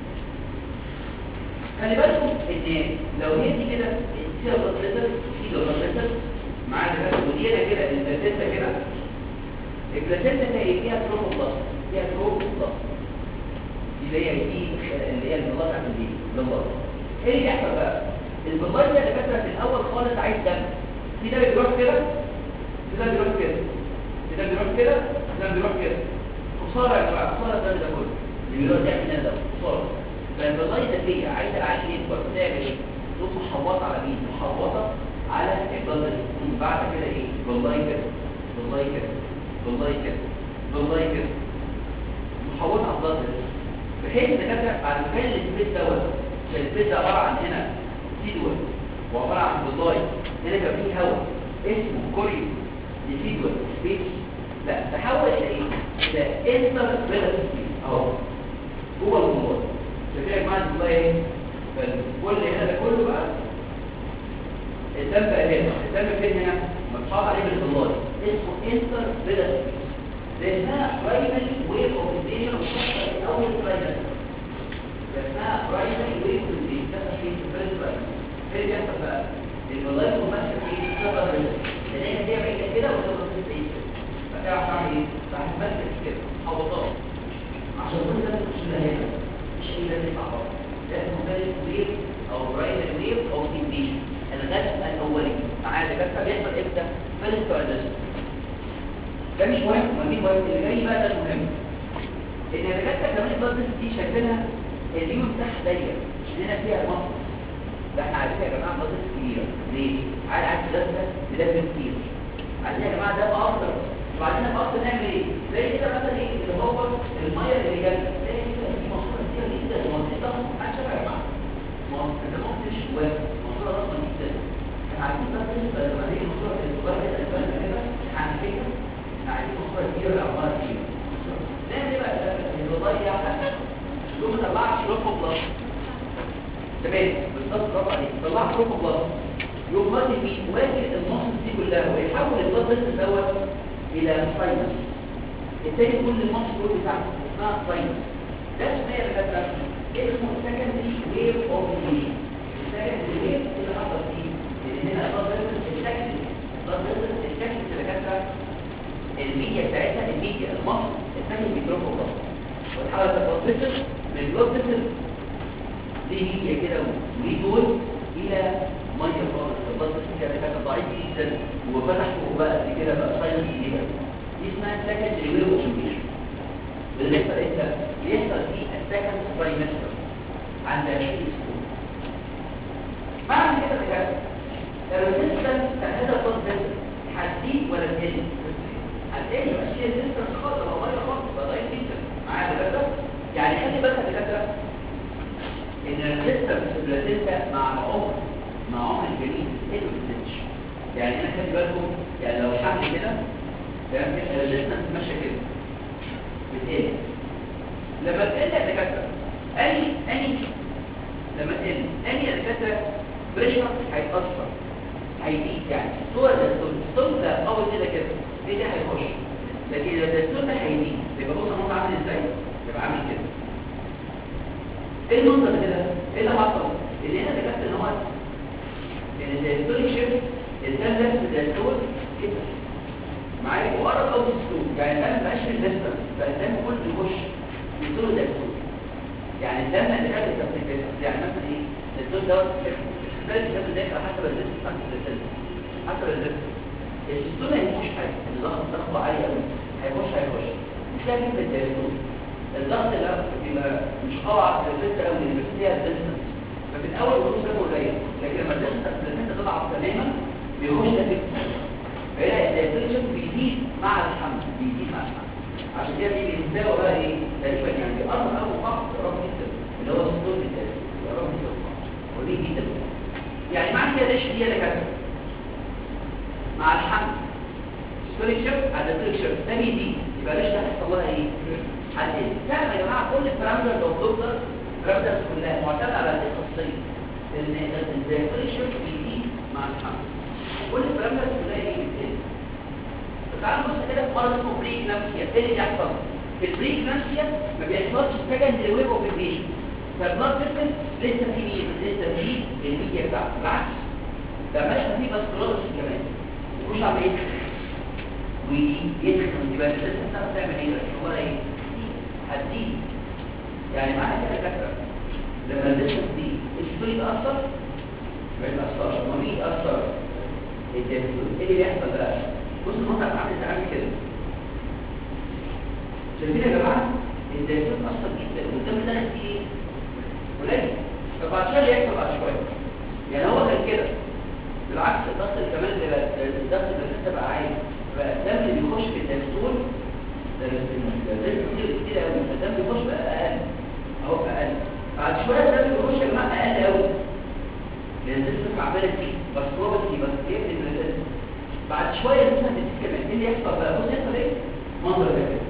خلي بالكم ان لو هي دي كده فيها بلاتر في بلاتر معانا كده ودي هنا كده البلاتيتا كده البلاتيتا هي فيها ترومبلاست فيها ترومبلاست دي اللي هي دي اللي هي البلاط عند دي البلاط ايه اللي يحصل بقى البلاط ده اللي كانت في الاول خالص عايز دم في ده بيروح كده ده بيروح كده ده بيروح كده ده بيروح كده خساره يا جماعه خساره ده ده كله اللي بيروح ده من ده خساره فالبلاي ده فيه عايز العين يكبر تعمل ايه تقوم محوطه على مين محوطه على البلد بعد كده ايه والله كده والله كده والله كده والله كده محوطه على البلد بحيث تكتب بعد ما كان السبيس دوت السبيس ده عباره عن هنا سيدوال وعباره عن باللاي هنا كان فيه هواء اسمه كوريو ديسيدوال سبيس لا تحول الى ايه الى انتر ريلاتيف اهو جوه الموضوع شايفين يا جماعه بالله ايه كل هنا ده كله بقى الدم بقى هنا الدم فين هنا متحط عليه بالبلاي اسمه انتر ريلاتيف لانها برايمري ويف اوف انفيجن وخاصه في اول برايمري لانها برايمري ويف اوف انفيجن ده في الفيرست برايمري ايه اللي بيحصل بقى البلاي ماشي في سبب لان هي دي بعيده كده وتبقى في بعيد فتعرف تعمل ايه راح تمسك كده حوطات عشان كل ده مش هنا مش الا تطلع بره ده اسمه فيرست ويف او برايمري ويف اوف انفيجن الغاز الاولي معايا ده بس بيحصل امتى فيرست برايمري ده مش مهم مهم مهم اللي جاي بقى ده المهم ان الدكاتره كمان البلد دي شايفينها اليوم بتاعها ضيق هنا فيها مصر ده احنا عارفين يا جماعه بلد كبيره ليه؟ عارف عارف ده ده ده كتير عايزين يا جماعه ده اكتر وبعدين الاكتر نعمل ايه؟ زي كده مثلا ايه اللي هو الميه اللي جت زي كده في مصر كتير جدا المنطقه ده محدش يا جماعه مصر انت ما قلتش جواه مصر رقم جدا احنا عايزين بس بالنسبه لما نيجي مصر الصغيره الالبان كده هنفتكر عايزين مصر كتير الأعمار كتير نعمل ايه بقى نضيع يوم ما طلعش روكو بلس تمام بالظبط برافو عليك طلعت روكو بلس يوم ماشي فيه واجد النص دي كلها ويحول البلد بس دوت الى ساينس التاني كل النص دول بتاعته اسمها ساينس ده اسمها يا دكاتره اسمه سكندري ويف اوف انفيشن السكندري ويف اللي حصل فيه لان هنا البلد السكندري البلد السكندري اللي دكاتره الميديا بتاعتها الميديا المصر الثاني بيتروفوا بقى وتحاول تتوصل من بلوتسل دي ميديا كده وليه دول الى ميه خالص البلوتسل كده كانت ضعيف جدا وفتح فوق بقى دي كده بقى سايلنس كده دي اسمها سكند ريوير اوبشن اللي بيحصل امتى؟ بيحصل في السكند ترايمستر عند 20 اسبوع بعد كده بجد الريزيستنس بتاع هذا البلوتسل هتزيد ولا تقل؟ هتلاقي ماشيه لسه خالص او غير خالص بقى ضعيف جدا معايا دكاتره يعني خلي بالك يا دكاتره ان الريزستنس البلازينتا مع العمر مع عمر الجنين ايه ما بتزيدش يعني انا خلي بالكم يعني لو حمل كده تمام الريزستنس ماشيه كده بتقل لما تقل يا دكاتره اني اني لما تقل اني يا دكاتره بريشر هيتاثر هيزيد يعني صوره الصوت ده اول كده كده دي ده هيخش لكن اذا الدستور ده هيزيد يبقى بص الموضوع عامل ازاي يبقى عامل كده ايه المنظر كده ايه اللي حصل اللي هنا ذكرت ان هو ان الدستور شيفت الدم ده الدستور كده معايا وقرب قوي الدستور يعني الدم ما بقاش في الدستور بقى الدم كله بيخش الدستور الدستور يعني الدم اللي قاعد يتفتح يعني مثلا ايه الدستور دوت بالك الدم ده حسب الدستور بتاع الدستور حسب الدستور الدستور ما يخش حاجه الضغط ضغطه عالي قوي هيخش هيخش مش لاقي في الدستور الضغط اللي بيبقى مش قوي على الدستور قوي اللي فيها الدستور ففي الاول الوصول ده قليل لكن لما الدستور تضعف تماما بيخش ده في فهنا الدستور بيزيد مع الحمل بيزيد مع الحمل عشان كده بيجي بيساوي بقى ايه تقريبا يعني بيقرب قوي فقط قرب جدا اللي هو الدستور بالدستور قرب جدا ودي جدا يعني معنى كده ليش دي اللي كانت مع الحمل ستوري شيفت على ستوري شيفت تاني دي يبقى ليش ده هيحصل لها ايه هتقل فعلا يا جماعه كل البارامترز اوف دكتور البارامترز كلها معتمده على هذه الخاصيه ان الستوري شيفت بيزيد مع الحمل كل البارامترز كلها ايه بتقل تعالوا نبص كده في مرض اسمه بريك نفسيا ايه اللي بيحصل في البريك نفسيا ما بيحصلش سكندري ويف اوف انفيشن فالبلاد فيسل لسه في مين لسه في الميديا بتاعته بالعكس ده ماشي في باسكولوجي كمان يخش على ايه ويدخل يبقى لسه بتعرف تعمل ايه هو ايه هتزيد يعني معنى كده كثره لما لسه دي الدستور يتاثر ما يتاثرش ما مين يتاثر الدستور ايه اللي بيحصل بقى بص المنظر عامل ازاي عامل كده شايفين يا جماعه الدايتون اصلا جدا والدم ده فيه ايه قليل فبعد شويه يحصل بعد شويه يعني هو كان كده بالعكس الضغط كمان اللي بقى الضغط اللي لسه بقى عالي بقى الدم اللي بيخش في الدايتون ده كتير كتير قوي الدم بيخش بقى اقل اهو اقل بعد شويه الدم بيخش يا جماعه اقل قوي لان الجسم عماله فيه بس هو بس بس بيقفل من الجسم بعد شويه الجسم هتبتدي كمان ايه اللي يحصل بقى بص يحصل ايه منظر ده كده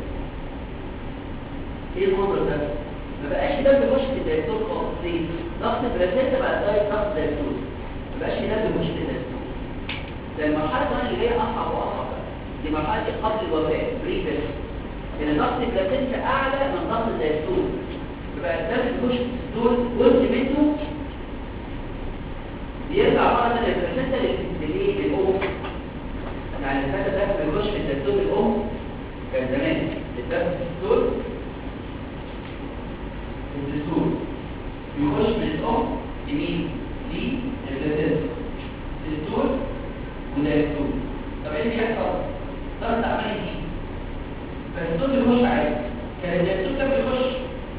ايه المنظر ده ما بقاش دم بيخش في الدايتون خالص ليه ضغط البلاسينتا بقى زي ضغط الدايتون ما بقاش دم بيخش في الدايتون ده المرحله كمان اللي هي اصعب واصعب بقى دي مرحله قبل الوفاه بريفيس ان ضغط البلاسينتا اعلى من ضغط الدايتون يبقى الدم بيخش في الدول جزء منه بيرجع مرة ثانية البلاسينتا للايه للأم يعني الفتى ده بيخش في الدستور الأم كان زمان الدم في الدستور الدستور بيخش من الأم لمين؟ للبلاسينتا دستور وده دستور طب ايه اللي بيحصل؟ ضغط عمال يزيد فالدستور بيخش عادي كان الدستور كان بيخش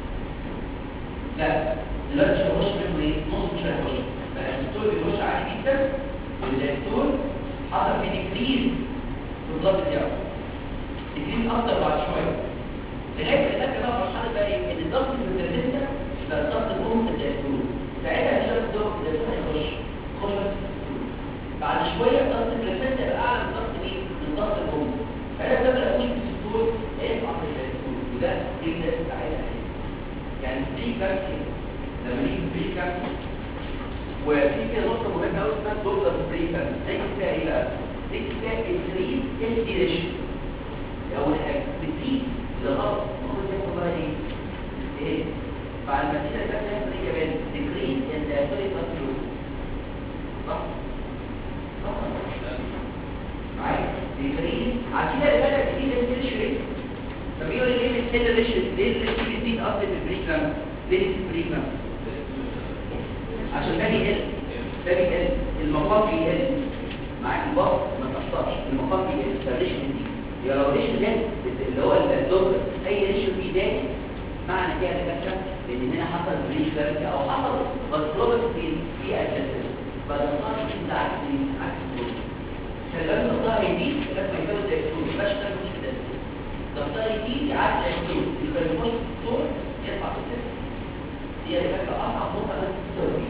لا دلوقتي مش هيخش منه ايه؟ نص مش هيخش الدكتور بيخش عادي جدا والدكتور حصل فيه ديكريز في الضغط بتاعه ديكريز اكتر بعد شويه لغايه ما كده بقى مرحله بقى ايه ان الضغط المتردده بقى الضغط الام في الدكتور ساعتها مش الدكتور الدكتور هيخش يخش بس بعد شويه الضغط المتردده بقى اعلى من ضغط ايه؟ من ضغط الام فده بدا يخش في الدكتور هيطلع في الدكتور وده دي ده ساعتها يعني في كارثه لما نيجي في كارثه وفي كده نقطة مهمة قوي اسمها دوبلر بريكر نكتب فيها ايه بقى؟ نكتب فيها انكريز انتيريشن أول حاجة بتزيد ده غلط المفروض يحصل بقى ايه؟ ايه؟ بعد ما تيجي كده يحصل ايه كمان؟ ديكريز ان دايتوريك فلو صح؟ صح معايا؟ ديكريز عشان كده بدأ تزيد انتيريشن فبيقول لي ليه الانتيريشن ليه الانتيريشن بتزيد اصلا في البريكر؟ ليه في البريكر؟ عشان ده بيقل ده بيقل المقام بيقل معاك الباص ما تقطعش المقام بيقل فالريشن دي يبقى لو الريشن ده اللي هو الدكتور اي ريشن فيه ده معنى كده ده كده ان هنا حصل بريش كارثه او حصل بس في في اساس بدل ما ده عكس عكس فلما الضغط يزيد لازم يكون زي الدكتور مش ده مش ده الضغط يزيد عكس الدكتور يبقى يخش الدكتور يرفع في الدكتور دي فكره اصعب نقطه لازم تستوعبها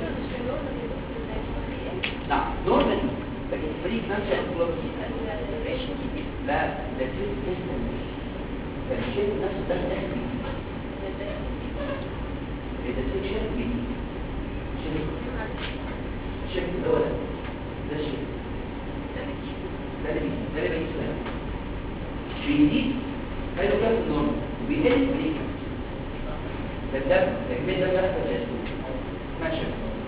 نعم نورمال لكن فريق نفسه لا ده شيء جدا فالشيء نفسه ده تحمي ده شيء شكلي شيء شكل اللي هو ده ده شيء ده اللي ده اللي بيسمع بيزيد حلو كده في النورمال وبيقل فريق ده الدم تكمل ده بيحصل ماشي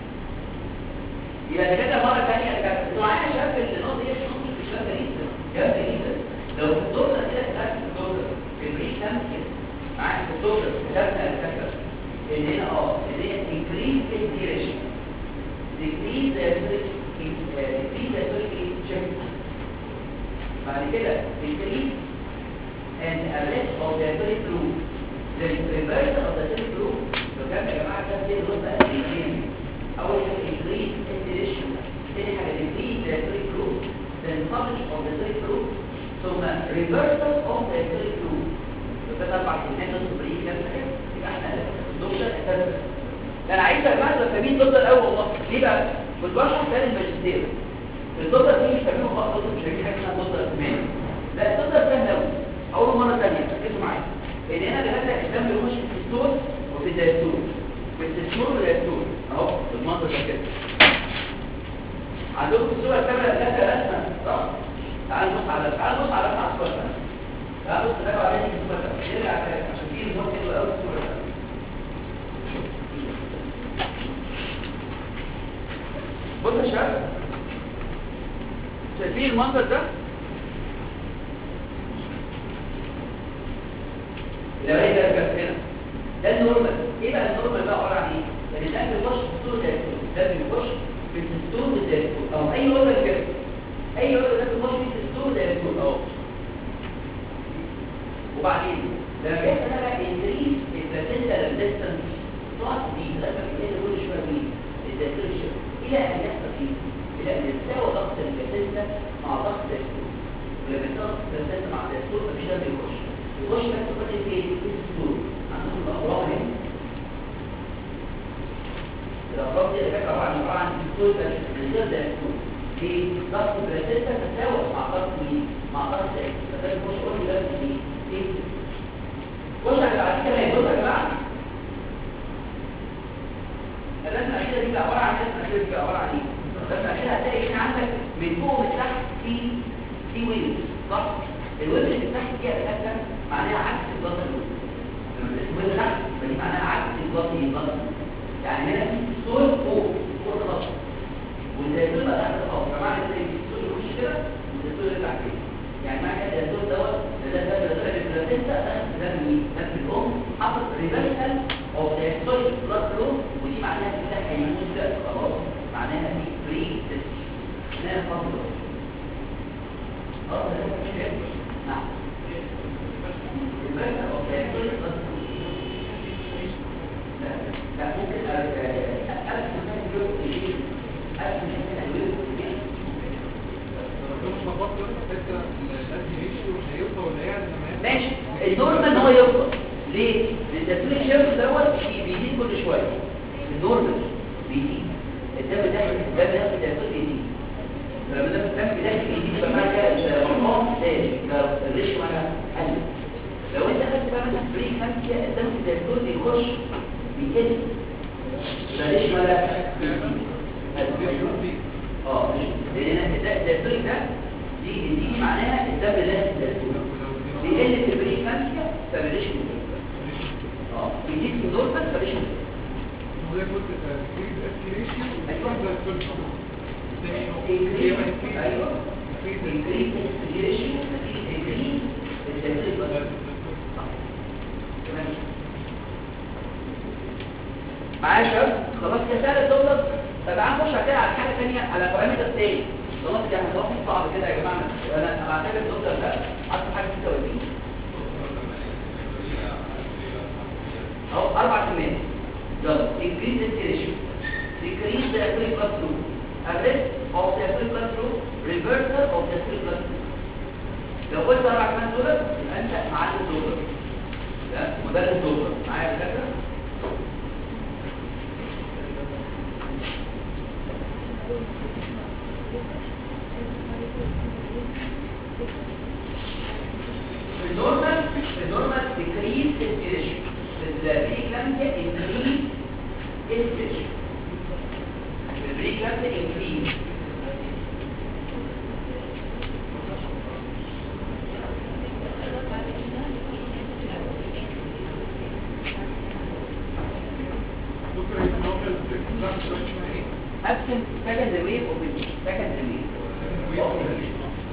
يبقى كده مرة ثانية انتوا معايا شباب في النقطة دي النقطة مش شباب جدا جامدة جدا لو في الدكتور كده كتبت في الدكتور في البريك كام كده معاك في الدكتور كتبت الكتبة ان هنا اه ان هي increase integration decrease decrease check بعد كده increase and arrest of the atomic group the reversal of the atomic group لو كان يا جماعة ده دي النقطة الأساسية أول حاجة increase integration ثاني حاجة decrease the atomic group then publish of the atomic group ثم reversal of the atomic group ده أربع كلمات نص بريك كده يبقى احنا الدكتور أساسا ده أنا عايز يا جماعة فاهمين دكتور الأول والله ليه بقى؟ والبشر كان الماجستير الدكتور دي مش فاهمينه خالص مش فاهمين حاجة اسمها دكتور أسمان لا الدكتور سهل أوي أول مرة ثانية ركزوا معايا ان هنا بهذا الدم يخش في الدستور وفي الدستور في الدستور والدستور اهو المنظر ده كده عندكم في الصوره الكاميرا ثلاثه رسمه صح تعالوا نبص على تعالوا نبص على رسمه الصوره تعالوا نبص ده بعدين في الصوره نرجع عشان في نظام حلو قوي في الصوره بصوا يا شباب شايفين المنظر ده لو هي ده هنا ده النورمال ايه بقى النورمال بقى عباره عن ايه يعني ده بيخش في الدستور ده ده بيخش في الدستور ده او اي وضع كده اي وضع ده بيخش في الدستور ده اهو وبعدين لما بيحصل بقى انكريز البلاسنتا ريزيستنس تقعد دي لما بيقل كل شويه مين الدايركشن الى ان يحصل فيه الى ان يتساوى ضغط البلاسنتا مع ضغط الدستور ولما يتساوى ضغط البلاسنتا مع الدستور مفيش دم يخش يخش بس يخش في الدستور عندهم الاقراء هنا الأمراض دي فكرة عبارة عن عبارة عن دكتور بس من غير دكتور في ضغط البلاسيتا تتساوى مع ضغط مين؟ مع ضغط اكس فده مش قول لي بس دي ايه؟ بص يا جماعة كده بص يا جماعة الرسمة الأخيرة دي بقى عبارة عن الرسمة الأخيرة دي بقى عبارة عن ايه؟ الرسمة الأخيرة هتلاقي هنا عندك من فوق ومن تحت في في ويفز صح؟ الويفز اللي تحت دي أساسا معناها عكس الضغط الويفز لما الاسم ويفز تحت يبقى دي معناها عكس الضغط الضغط يعني هنا في السول فوق فوق الخط والزيتون بقى تحت الخط فمعنى كده ان السول يخش كده والزيتون يرجع كده يعني معنى كده الزيتون دوت ده ده ده ده البلاسينتا ده ده مين؟ ده في الام حصل ريفرسال اوف ذا سول بلاد فلو ودي معناها كده هيموت ده خلاص معناها دي بري تيست هنا فاضل اه ده مش فاهم نعم ريفرسال اوف ذا سول بلاد لا ممكن أرسم الويب أرسم الويب ماشي النورمال ان هو يفضل ليه؟ لان تسويق الشمس دوت بيزيد كل شويه النورمال بيزيد الدم داخل الدم داخل التسويق بيزيد لما الدم الدم داخل بيزيد يبقى معنى كده المقام زاد يبقى الريش معناها قل لو انت خدت بقى مثلا بريك خمسه الدم في التسويق بيخش بيقل فليش ولا اه لان الدستوري ده دي دي معناها الدم اللي في الدستوري بيقل في البريكلامسيا فبلاش اه بيزيد في النورمال فبلاش ايوه انكريز اكسجريشن انكريز الدستوري تمام معايا شباب خلاص كده سهل تفضل طب تعالى نخش كده على حاجه ثانيه على بارامتر تاني خلاص كده هنروح صعب كده يا جماعه انا انا بعتبر الدكتور ده حاطط حاجه 26 اهو اربع كلمات يلا increase respiration decrease the airway blood flow arrest of the airway blood flow reversal of the airway blood flow لو قلت اربع كلمات دول يبقى انت معلم دكتور ده مدرس دكتور معايا يا دكاتره النورمال النورمال decrease respiration البريكلامسيا increase respiration البريكلامسيا increase absent second wave of it second wave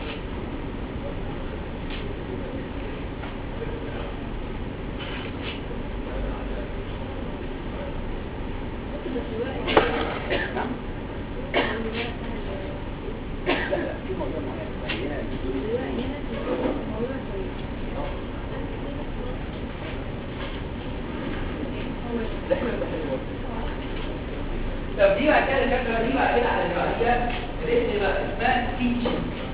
طب دي بقى كده الفكره دي بقى كده على اللي بعديها الاسم بقى اسمها تيتش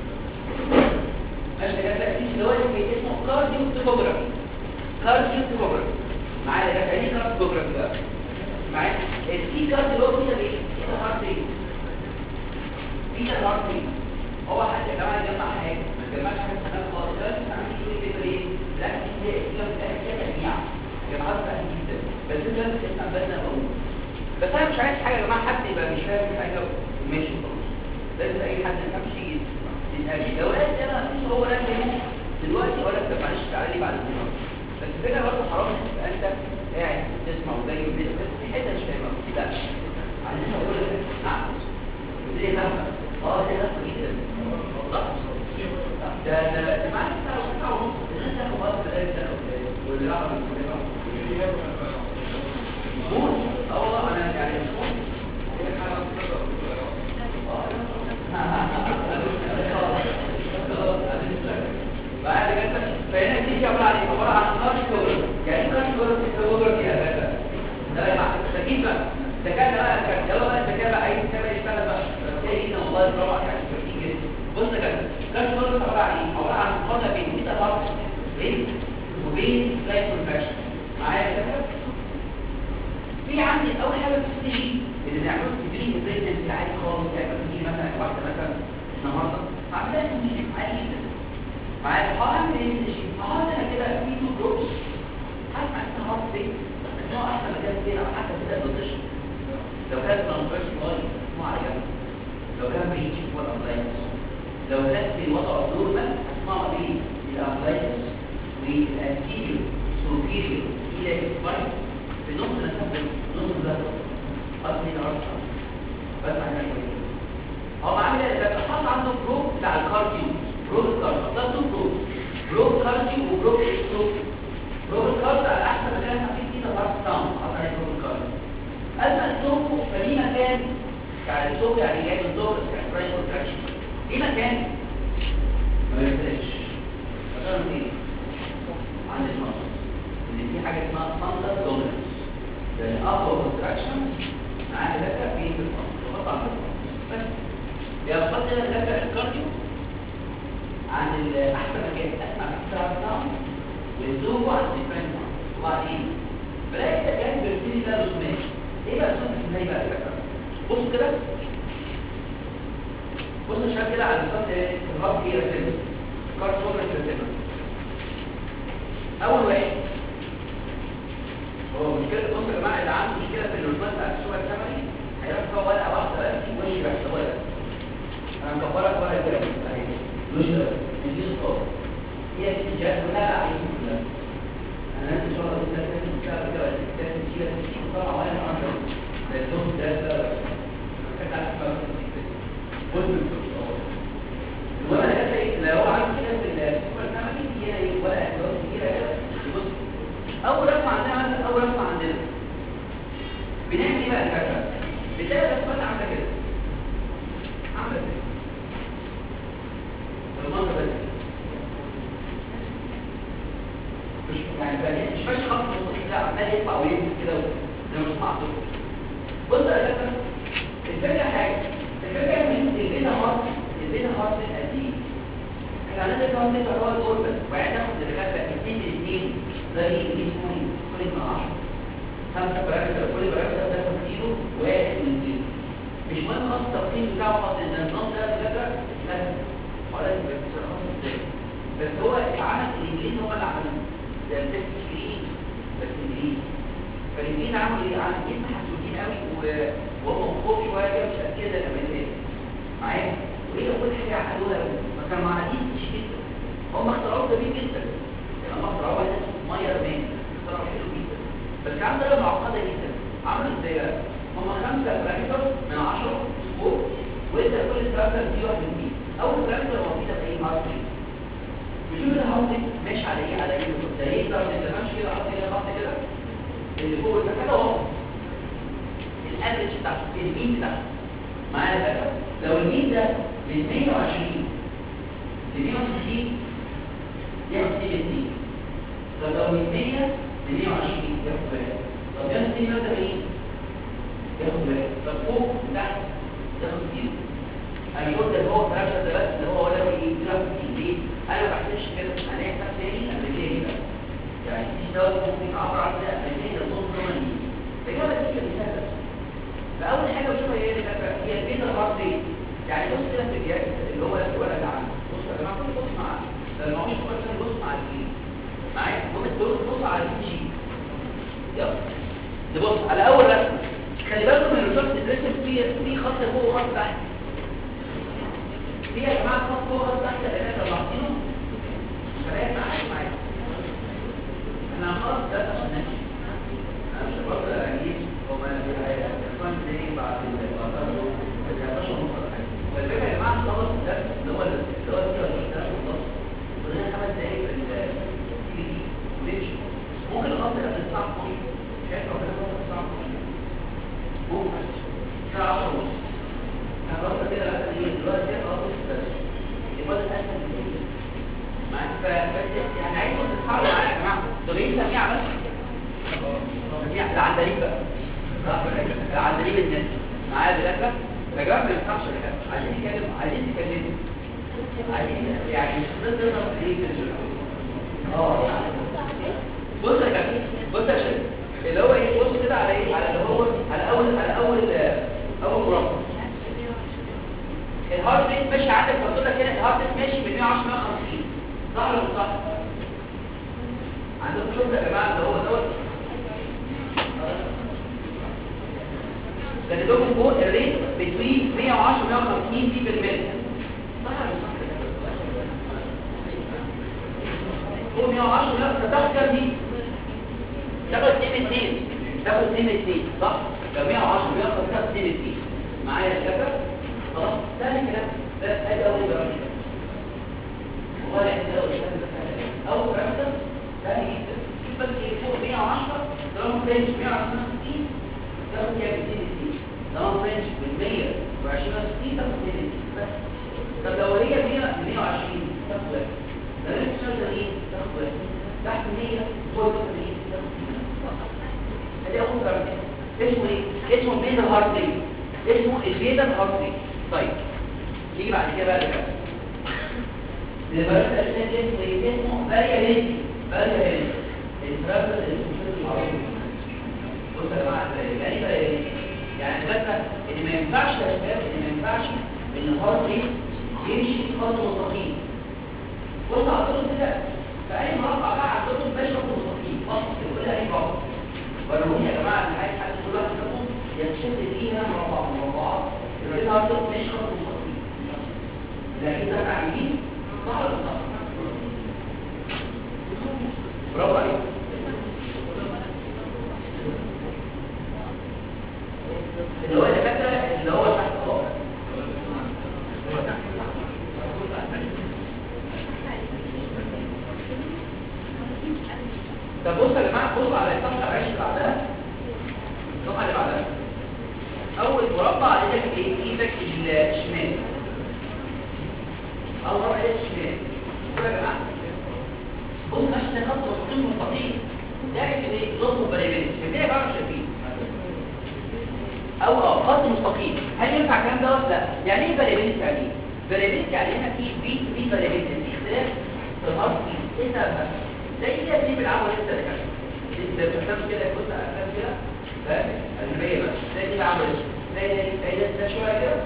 ماشي كده تيتش اللي هو اسمه كارديو توبوجرافي كارديو توبوجرافي معايا ده يعني كارديو توبوجرافي بقى معايا التي كارد اللي هو فيها ايه؟ فيها هارت ريت فيها هارت ريت هو حتى يا جماعه يجمع حاجه ما تجمعش حاجه تمام خالص ده عامل ايه كده ايه؟ لا دي كده كده تجميع جماعات سهل جدا بس انت لازم تفهم بس انا بقول بس انا مش عايز حاجه يا جماعه حد يبقى مش فاهم حاجه وماشي خلاص لازم اي حد ما يفهمش يسالني لو لقيت انا مش هو ده اللي دلوقتي اقول لك طب معلش تعالى لي بعد الظهر بس الفكره برضه حرام تبقى انت قاعد تسمع وزي البيت بس في حته مش فاهمها لا عايزين اقول لك نعم ليه فاهمه اه ده ده جدا صح ده ده ده معاك ساعه وساعه ونص الناس تاخد وقت بدل سنه واللي راح قول اه والله انا يعني بعد كده فهنا دي دي عباره عن ايه عباره عن كارتيوجرافي يعني ايه كارتيوجرافي يا باشا ده يا معلم تكييف بقى ده كان بقى كان يلا بقى ده كان بقى عايز كده يشتغل بقى ايه هنا والله برافو يعني كتير جدا بص كده كارتيوجرافي عباره عن ايه عباره عن مقارنه بين ميتا بارت بين وبين لايف كونفكشن معايا كده في عندي اول حاجه في السي اللي بنعمله في الجرين بريزنس عادي خالص يعني بتيجي مثلا واحده مثلا النهارده عامله سي عادي جدا معايا هعمل ايه في السي هحط انا كده في تو جروبس هسمع اسمها هارت ريت بس هو احسن مكان فين او حتى كده بوزيشن لو كانت ترانسفيرس لاين اسمه على جنب لو كان بريتش هو الابلاينس لو كانت في الوضع النورمال اسمها ايه الابلاينس والانتيريور سوبيريور الى السباين في نص مسافه نص ده اصلي العرض بس عشان كده هو عامل ايه ده حط عنده بروب بتاع الكارديو بروب الكارديو ده تو بروب بروب كارديو وبروب ستروك بروب الكارديو على احسن مكان في كده هارت ساوند حط عليه بروب الكارديو اما السوق فليه مكان يعني السوق يعني جاي من دور يعني برايس كونتراكشن ليه مكان ما يفرقش عشان ايه عندي نقص ان في حاجه اسمها فانتر دومينانس يعني اقوى كونتراكشن معاها دكه في الفانتر فقط على بس بيبقى كده دكه الكارديو عن احسن مكان اسمع بتاع الساوند والزوج عن الديفرنس وبعدين بلاقي ده كان بيرتدي ده رسومات ايه بقى الرسومات ازاي بقى كده بص كده بص شايف كده على الرسومات الرب ايه رسمه كارتون رسمه اول واحد هو مشكله بص يا جماعه اللي عنده مشكله في الرسومات بتاعت الصوره الثمني هيروح هو ورقه واحده بس وش بس ورقه انا مكبرك ورقه كده اهي وش بس دي الصوره هي دي الجهاز كلها عايزين كلها انا نازل ان شاء الله بس لازم تشتغل كده ولا تكتب تشيل تشيل طبعا وانا انا ده الصوت ده ده كنت عارف بقى قلت المهم انا كده لو هو عايز كده في السوبر الثمني هي ولا احتياط كده كده يبص اول رسمه عندنا مثلا اول رسمه عندنا بنعمل ايه بقى الفكره بتلاقي الرسمه عامله كده عامله كده المنظر ده مش يعني بقى مش ماشي خط مستقيم لا عمال يطلع وينزل كده زي ما سمعت بص يا جماعه الفكره حاجه الفكره ان البينا هارت البينا هارت القديم احنا هننزل كمان نقدر هو الاوربت وبعدين ناخد الدكاتره اثنين اثنين زي الاسموني كل من 10 خمسه بارامتر كل بارامتر ده كيلو واحد من زيرو مش مهم خاص التقييم بتاعه خاص ان النظام ده دكاتره لا ولا يبقى خاص ازاي بس هو اتعمل الانجليز هم اللي عملوه ده التست سكرين بس انجليزي فالانجليز عملوا ايه عملوا جسم حسودين قوي وهم خوف شويه كده مش كده زي الامريكان معايا وهي كل حاجه عملوها ما كانوا معقدين مش جدا هم اخترعوا جميل جدا يعني هم اخترعوا هنا ميه رمان اخترعوا حلو جدا بس كان طريقه معقده جدا عملوا ازاي بقى هم خمسه بارامتر من 10 سكور وادى كل بارامتر دي واحد من دي اول بارامتر هو كده ايه هارت بشوف الهارت ماشي على ايه على ايه ده يقدر ما يتفهمش كده حط كده خط كده اللي فوق ده كده اهو الافرج بتاعته المين بتاعته معايا بقى لو المين ده من 120 ل 160 ياخد 60 طب لو من 100 ل 120 ياخد بالك طب 160 ل 80 ياخد بالك طب فوق تحت ياخد كتير انا قلت ده هو الكلام ده بس اللي هو ولا ايه ياخد كتير انا ما بحسبش كده انا حساب تاني امريكاني بقى يعني في دواء ممكن يعبر عن ده امريكاني ده صوت روماني فجابه دي كده مثال فاول حاجه بشوفها هي هي البيتا هارت ريت يعني بص كده في الجهاز اللي هو الورق ده عنده بص يا جماعه كل بص معاه لما هو مش كل بص مع الجين معايا المهم تقول بص على الجي يلا نبص على اول رسمه خلي بالكم من الرسوم بتترسم في في خط فوق وخط تحت في يا جماعه خط فوق وخط تحت اللي احنا لاحظينه فرقت معايا معايا انا خلاص ده عشان نمشي انا مش بقدر اجيب هو ما هيكون زي بعد الوقت بس هتشرح نقطه حاجه والفكره يا جماعه خلص الدرس اللي هو اللي هو كده مش درس خلاص فضلنا خمس دقايق في التي دي ونمشي ممكن الخط ده من الساعه 12 شايف لو كده من الساعه 12 ممكن الساعه 10 ونص انا بقدر كده مثلا ايه دلوقتي خلاص الدرس يبقى ده اسهل كتير يعني عايزكم تتحاولوا معايا يا جماعه دول ايه سميع بس سميع العندليب بقى العندليب الناس معايا دلوقتي يا جماعه ما ينفعش يا جماعه عايزين نتكلم عايزين نتكلم عايزين يعني نقدر ايه اه بص يا جماعه بص يا شباب اللي هو ايه بص كده على ايه على اللي هو على اول على اول اول مربع الهارد ريت ماشي عندك بقول لك هنا الهارد ريت ماشي ب 110 150 صح ولا مش صح عندكم شغل يا جماعه اللي هو دوت ده لكم فوق الريت بتوين 110 150 دي بالملي صح ولا مش صح فوق 110 لا تاخد كام دي تاخد 2 2 تاخد 2 2 صح لو 110 150 تاخد 2 2 معايا يا شباب خلاص ثاني كلام ده ادي اول بارامتر ولا احنا لو اول بارامتر ثاني جدا شوف بس ايه فوق 110 طالما فرنش 160 تاخد كام 2 طالما فرنش من 120 60 تاخد 2 بس طب لو هي 100 120 تاخد واحد لو هي 80 تاخد واحد تحت 100 فوق 80 تاخد 2 ادي اول بارامتر اسمه ايه اسمه بيزل هارت ريت اسمه البيزل هارت ريت طيب نيجي بعد كده بقى لكده البارامتر الثاني اسمه ايه اسمه فاريابيلتي فاريابيلتي البارامتر اللي اسمه معروف بص يا جماعه يعني فاريابيلتي يعني مثلا ان ما ينفعش يا شباب ان ما ينفعش ان الهارت ريت يمشي خط مستقيم بص على طول كده في اي مربع بقى عندكم ماشي خط مستقيم خط كل اي مربع ولو يا جماعه اللي عايز حد كل واحد منهم يكشف فيها مربع مربعات يبقى كده هارت ريت ماشي خط مستقيم لكن ده عاملين صح ولا صح برافو عليك اللي هو الدكاتره اللي هو تحت خالص طب بصوا يا جماعه بصوا على الصفحه العيش اللي بعدها الصفحه اللي بعدها اول مربع ايدك ايه ايدك الشمال اول مربع ايدك الشمال بصوا يا جماعه بص ماشي خط مستقيم مستقيم ده ايه نص بريمين كده يا جماعه شايفين او اه خط مستقيم هل ينفع الكلام دوت لا يعني ايه فاريبيلتي يعني ايه فاريبيلتي يعني هنا في في في فاريبيلتي في اختلاف في الارض ايه سببها زي كده دي بالعمل لسه ده كده انت بتفهم كده كنت افهم كده فاهم اجنبيه بقى زي دي بعمل زي ده زي ده ده شويه كده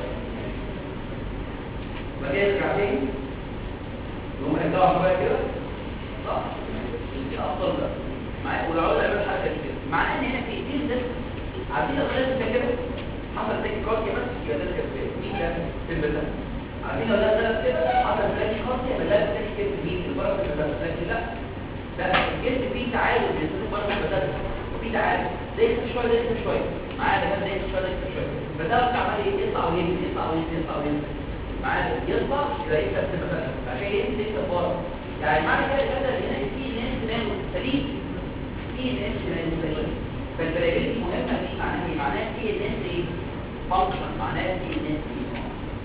بعدين يرجع تاني يقوم يرجع شويه كده صح دي افضل ده معايا ولو يعمل حاجه كده معناه ان هنا في اثنين ده عارفين الخلاف ده كده حصل تاكي كارتيا بس يبقى ده كده مين ده سيمبل ده عارفين لو ده ده كده حصل تاكي كارتيا يبقى ده تاكي كده مين البرد ده لكن لا ده الجسم فيه تعادل بين البرد ده وفي تعادل ده يكتب شويه ده يكتب شويه معايا ده ده يكتب شويه ده يكتب شويه فده عمال يطلع وينزل يطلع وينزل يطلع وينزل معايا يطلع يبقى يكتب مثلا عشان ينزل يكتب بره يعني معنى كده كده هنا في ناس ناس سليم في ناس ناس سليم فالبريبيلتي مهمة دي معناها ايه؟ معناها في الناس ايه؟ فانكشن معناها في الناس ايه؟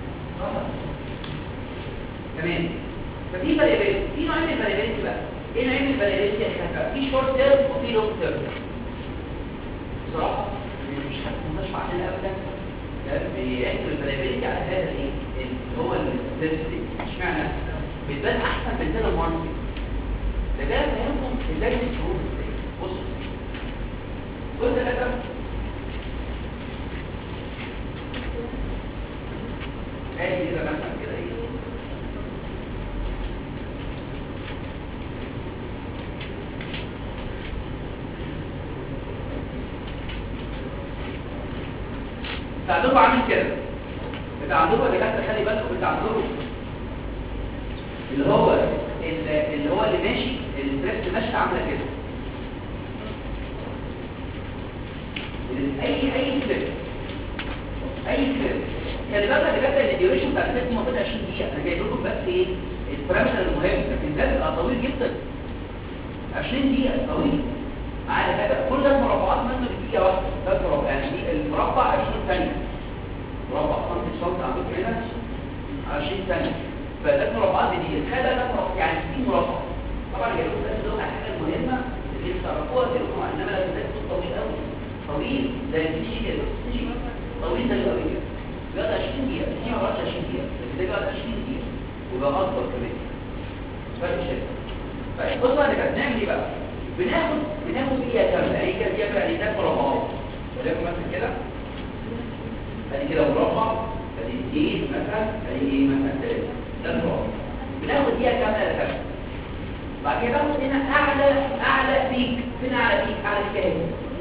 تمام ففي بريبيلتي في نوعين من البريبيلتي بقى ايه نوعين من البريبيلتي يا اخي في شورت تيرم وفي لونج تيرم بصراحة مش مش عشان ابدا بيعكس البريبيلتي على هذا الايه؟ اللي هو الدنسيتي اشمعنى؟ بتبان احسن من تيرم وان ده ده فهمكم ازاي الشروط ازاي بصوا قلت لك ادي كده مثلا كده ايه عندكم عامل كده انت عندكم اللي كانت خلي بالكم انت عندكم اللي هو اللي هو اللي ماشي البريست ماشي عامله كده اي اي كليب اي كليب خلي بالك اللي جاب الديوريشن بتاع الكليب المفروض 20 دقيقه انا جايب لكم بس ايه البارامتر المهم لكن ده بيبقى طويل جدا 20 دقيقه طويل معايا كده كل ده مربعات منه دقيقه واحده ده مربع يعني المربع 20 ثانيه مربع سنتي سنتي عندكم هنا 20 ثانيه فده مربعات دي خلي ده مربع يعني 60 مربع تعرفوها كده انما لو ده صوت طويل قوي طويل زي السي كده السي طويل زي قوي كده بيقعد 20 دقيقه السي ما بيقعدش 20 دقيقه بس ده بيقعد 20 دقيقه ويبقى اكبر كمان فرق شاسع طيب بصوا انا كده بنعمل ايه بقى بناخد بناخد دقيقه كامله هي كده دقيقه يعني ده مربعات ولكن مثلا كده ادي كده مربع ادي اثنين مثلا ادي ايه مثلا ثلاثه ده المربع بناخد دقيقه كامله يا كامله بعد كده باخد هنا اعلى اعلى بيك فين اعلى بيك اعلى بيك اهي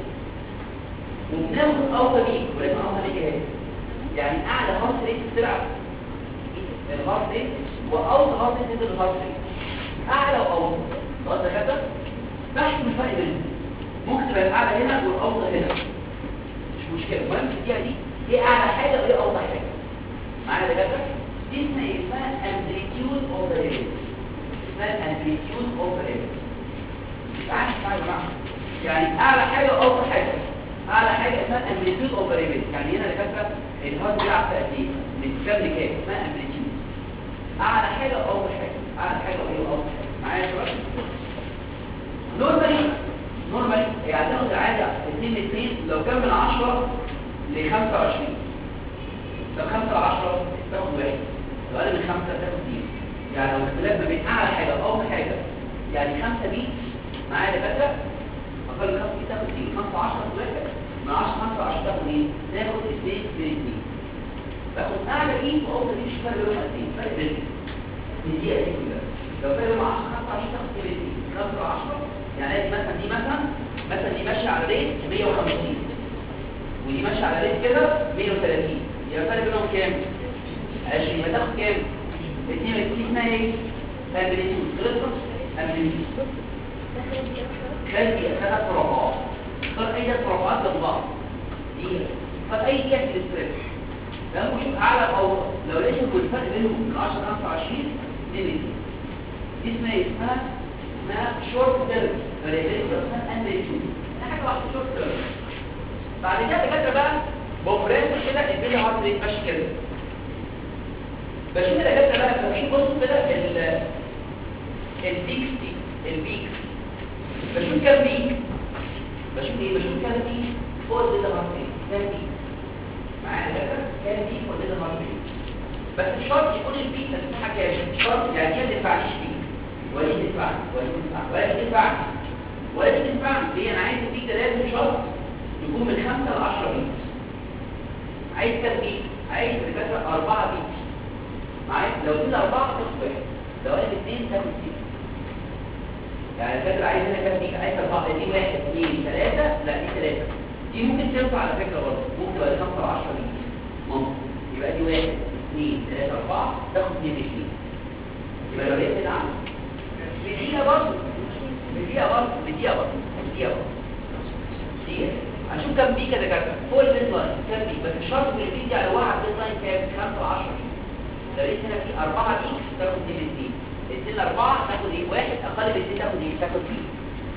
وبناخد اوطى بيك ولكن اوطى بيك اهي يعني اعلى هارت ريت بتلعب الهارت ريت واوطى هارت ريت نزل الهارت ريت اعلى واوطى خلاص يا كده بحكم الفرق بينهم ممكن تبقى الاعلى هنا والاوطى هنا مش مشكله المهم في الدقيقه دي ايه اعلى حاجه وايه اوطى حاجه معايا يا كده دي اسمها ايه اسمها امبليتيود اوف ذا ريت اسمها الامبليتيود اوف ريت تعالى تعالى يا جماعه يعني اعلى حاجه اوطى حاجه اعلى حاجه اسمها امبليتيود اوف ريت يعني هنا دكاتره الهارت بيلعب في قد ايه من كام لكام اسمها امبليتيود اعلى حاجه اوطى حاجه اعلى حاجه وايه اوطى حاجه معايا يا شباب نورمالي نورمالي يعني هتاخد العادي 2 من 2 لو كان من 10 ل 25 لو 5 ل 10 تاخد واحد لو اقل من 5 تاخد 2 يعني لو اختلاف ما بين اعلى حاجه واوطى حاجه يعني 5 بيت معايا دكاتره اقل من 5 بيت تاخد 2 5 10 تاخد واحد من 10 5 10 تاخد ايه تاخد 2 من 2 باخد اعلى بيت واوطى بيت مش فرق بينهم قد ايه فرق بينهم من دي دي كلها لو فرق بين 10 25 تاخد 2 5 10 يعني ادي مثلا دي مثلا مثلا دي ماشيه على ريت 150 ودي ماشيه على ريت كده 130 يبقى الفرق بينهم كام 20 يبقى تاخد كام الاثنين دي اسمها ايه امبليتيود غلطت امبليتيود خلي ثلاث مربعات اختار اي ثلاث مربعات جنب بعض دي اختار اي كاس الاستريس لما اشوف اعلى او لو لقيت الفرق بينهم من 10 ل 25 دي دي اسمها ايه اسمها اسمها شورت تيرم فاليبيليتي اسمها امبليتيود ده حاجه واحده شورت تيرم بعد كده دكاتره بقى بوفرنس كده البيتا هارت ريت ماشي كده بشوف دكاتره بقى فاهمين بصوا كده ال البيكس دي البيكس بشوف كام بيك بشوف ايه بشوف كام بيك فوق البيتا هارت ريت كام بيك معايا دكاتره كام بيك فوق البيتا هارت ريت بس الشرط يكون البيك مساحه كام الشرط يعني هي ما تدفعنيش بيك ولا تدفع ولا تدفع ولا تدفع ولا تدفع ليه انا عايز البيك ده لازم شرط يكون من 5 ل 10 بيت عايز كام بيت عايز بكثره 4 بيت معايا لو دي 4 تاخد واحد لو انا اثنين تاخد بيت يعني الفكره عايز هنا كام بيت عايز 4 دي 1 2 3 لا دي 3 دي ممكن تنفع على فكره برضه ممكن تبقى 5 ل 10 بيت ممكن يبقى دي 1 2 3 4 تاخد 2 2 يبقى لو لقيت كده عندك بدقيقة برضه بدقيقة برضه بدقيقة برضه بدقيقة برضه دقيقة هنشوف كام بيك يا دكاترة فوق البيت لاين كام بيك بس الشرط في البيك دي على واحد بيت لاين كام 5 ل 10 لو لقيت هنا في 4 بيك تاخد 2 2 2 4 تاخد ايه واحد اقل من 2 تاخد ايه تاخد بيك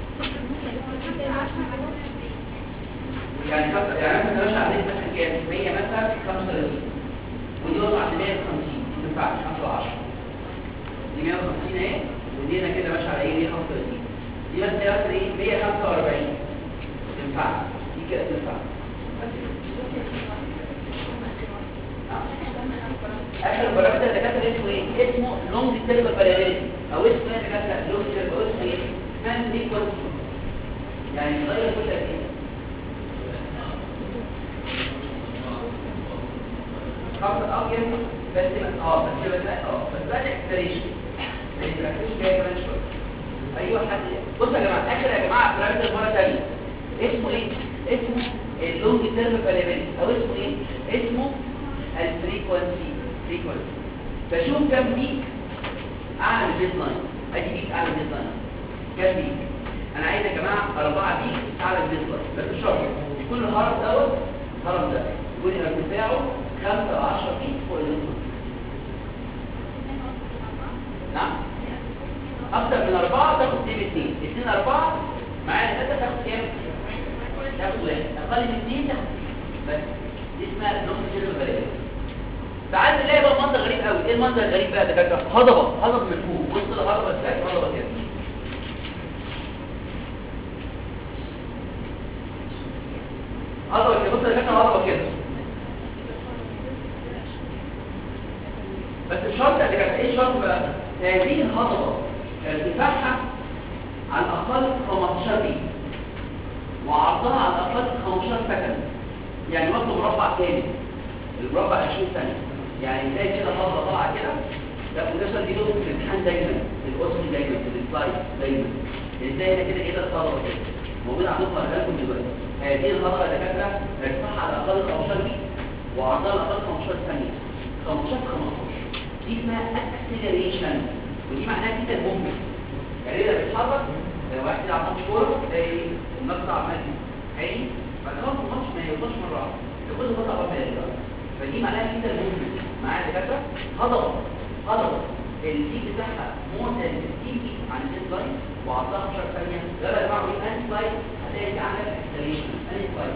يعني خمسة يعني مثلا ماشي على مثلا كام 100 مثلا 35 ودي وضع عند 150 ما تنفعش 5 ل 10 دي 150 اهي ودينا كده ماشي على ايه 135 دي مثلا مثلا ايه 145 تنفع دي كده تنفع اخر بارامتر ده كده اسمه ايه اسمه لونج تيرم فاريابيلتي او اسمه ايه كده لونج تيرم او اسمه ايه سبان فريكوانسي يعني تغير كل قد ايه خمسة اه ينفع بس اه بس بس اه بس بقى اكسبريشن ايوه حد بصوا يا جماعه اخر يا جماعه بارامتر مره ثانيه اسمه ايه اسمه اللونج تيرم فاليبيلتي او اسمه ايه اسمه الفريكوانسي فريكوانسي بشوف كام بيك اعلى من البيت لاين ادي بيك اعلى من البيت لاين كام بيك انا عايز يا جماعه اربعه بيك اعلى من البيت لاين بس شرط يكون الهرم دوت الهرم ده يكون ارتفاعه 5 ل 10 بيك فوق البيت لاين نعم اكتر من اربعة تاخد اثنين اثنين اثنين اربعة معايا ثلاثة تاخد كام تاخد واحد اقل من اثنين تاخد بس دي اسمها لونج تيرم فاريبل تعال نلاقي بقى منظر غريب قوي ايه المنظر الغريب بقى ده فاكر هضبه هضبه من فوق وسط الهضبه ازاي هضبه كده كده بس الشرط اللي كان ايه الشرط بقى هذه الهضبه ارتفاعها على الاقل 15 متر وعرضها على الاقل 15 سكند يعني وقت مربع تاني المربع 20 ثانيه يعني تلاقي كده هضبه طالعه كده ده وده دي نقطه في الامتحان دايما في الاوسم دايما في السلايد دايما ازاي هنا كده كده الطلبه كده موجود عندكم لكم دلوقتي هذه الهضبه يا دكاتره ارتفاعها على الاقل 15 متر وعرضها على الاقل 15 ثانيه 15 15 دي اسمها اكسلريشن ودي معناها كده المومنت يعني اذا بيتحرك لو واحد يلعب ماتش كوره تلاقي المقطع عمال عالي بعد كده الماتش ما يوصلش مره واحده ياخد فتره قبل بقى فدي معناها كده المومنت معايا يا دكاتره هضبه هضبه الديك بتاعها مور ذان 60 فيت عن الديد لاين وعرضها 10 ثانيه ده بقى بعمل ايه انت سلايد هتلاقي في عندك اكسلريشن انت سلايد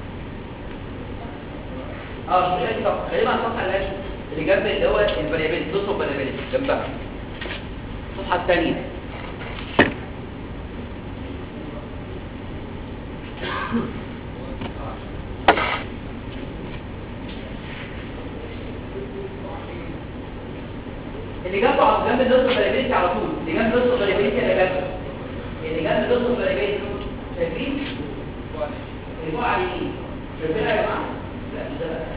اه شو يعني طب غالبا الصفحه اللي اللي جنب اللي هو الفاريابيلتي نص الفاريابيلتي جنبها الصفحه الثانيه اللي جنبه على جنب النص الفاريابيلتي على طول اللي جنب النص الفاريابيلتي اللي جنبه اللي جنب النص الفاريابيلتي شايفين البعد على اليمين شايفينها يا جماعه لا مش ده بقى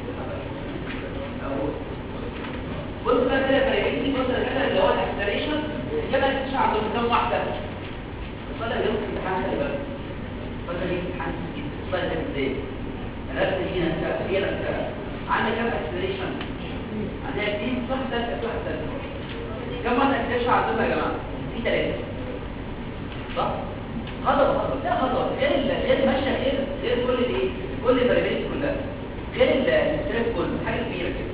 بص بقى كده فريقين بص كده اللي هو الاكسلريشن كده الشيء عندهم كام واحده وصل اليوم في الامتحان خلي بالك وصل اليوم في الامتحان وصل ده ازاي الرسم دي نفسها هي نفسها عندك كام اكسلريشن عندها اثنين واحد ثالث واحد ثالث كم واحد اكسلريشن عندهم يا جماعه في ثلاثه صح هضبه هضبه لا هضبه غير غير ماشيه غير غير كل الايه كل الفاريبيلتي كلها غير الاستريس كله حاجه كبيره كده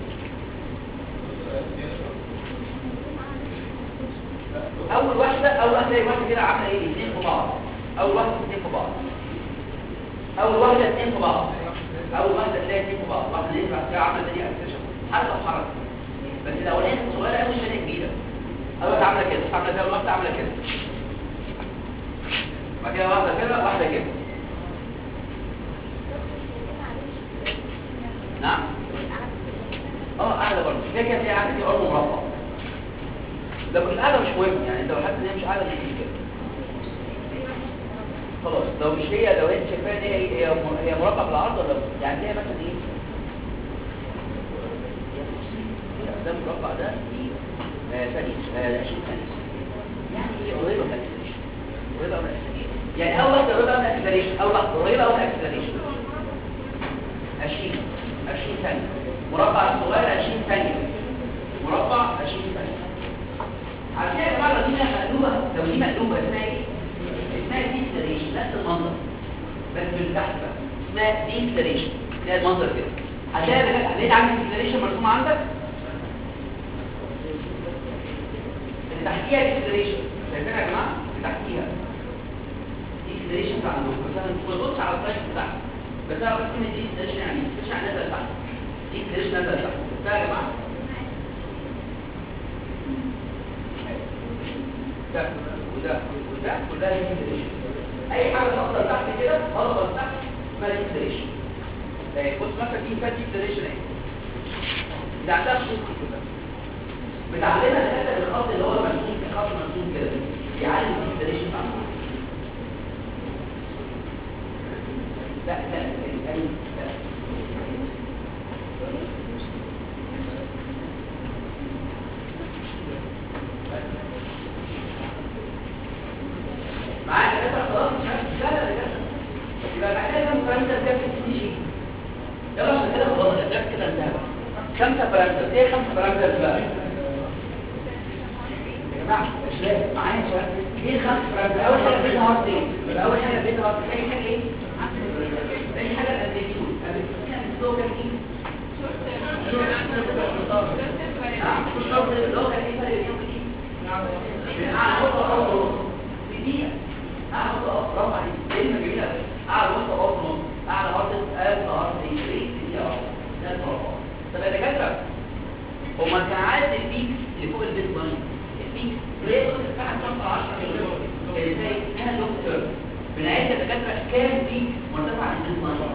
اول واحده اول واحده هي واحده كده عامله ايه اثنين في بعض اول واحده اثنين في بعض اول واحده اثنين في بعض اول واحده تلاقي اثنين في بعض واحده اللي بعد كده عامله دي اكسشن حركه وحركه بس الاولانيه صغيره قوي الثانيه كبيره اول واحده عامله كده عامله كده واحده عامله كده بعد كده واحده كده واحده كده نعم اه قاعده برضه هي كده هي قاعده دي برضه مربع لكن القعده مش مهم يعني انت لو حاسس ان هي مش قاعده مش مشكله خلاص لو مش هي لو انت شايفاها ان هي هي هي مربع بالعرض ولا يعني هي مثلا ايه ده المربع ده في ثانيه 20 ثانيه يعني هي قريبه من الاكسلريشن قريبه من الاكسلريشن يعني اول واحده قريبه من الاكسلريشن اول واحده قريبه من الاكسلريشن 20 20 ثانيه مربع صغير 20 ثانيه مربع 20 ثانيه عشان يا جماعه لو دي مقلوبه لو دي مقلوبه اسمها ايه اسمها ديكلاريشن نفس المنظر بس من تحت بقى اسمها ديكلاريشن ده المنظر كده هتلاقي هتلاقي عندك ديكلاريشن مرسومه عندك اللي تحتيها ديكلاريشن شايفينها يا جماعه اللي تحتيها ديكلاريشن بتاع عندكم مثلا ما تبص على الفلاش بتاعها بس انا بس كلمه ديكلاريشن يعني ديكلاريشن يعني نزل تحت ديكلاريشن نزل تحت ده يا جماعه ده وده وده كلها ديكلاريشن اي حاجه تفضل تحت كده هضغط تحت اسمها ديكلاريشن بص مثلا دي فات ديكلاريشن اهي ده عندها خطوط كده بتعلمها الحته الخط اللي هو مرسوم خط مرسوم كده يعلم الديكلاريشن بتاعها لا لا لا لا معاك كده خلاص مش عارف لا لا لا يبقى بعد كده كم بارامتر كام في شيء يلا عشان كده خلاص الجراف كده انتهى خمسه بارامتر ايه خمسه بارامتر بقى يا جماعه مش لازم معايا شباب ايه خمسه بارامتر اول حاجه بين هارت ايه اول حاجه بين هارت ثاني حاجه ايه ثاني حاجه الامبليتيود الامبليتيود هو كان ايه نعم مش شرط اللي هو كان ايه فرق بينهم ايه اعلى نقطه اول في دقيقه اعلى نقطه برافو عليك كلمه جميله اعلى نقطه اول نقطه اعلى نقطه الف ار سي 3 دقيقه واحده ده المربع طب يا دكاتره هما كان عارف البيك اللي فوق البيت لاين البيك ليه قلت الساعه 5 10 كيلو اللي زي اسمها لوك تيرم بنعيد يا دكاتره كام بيك مرتفع عن البيت لاين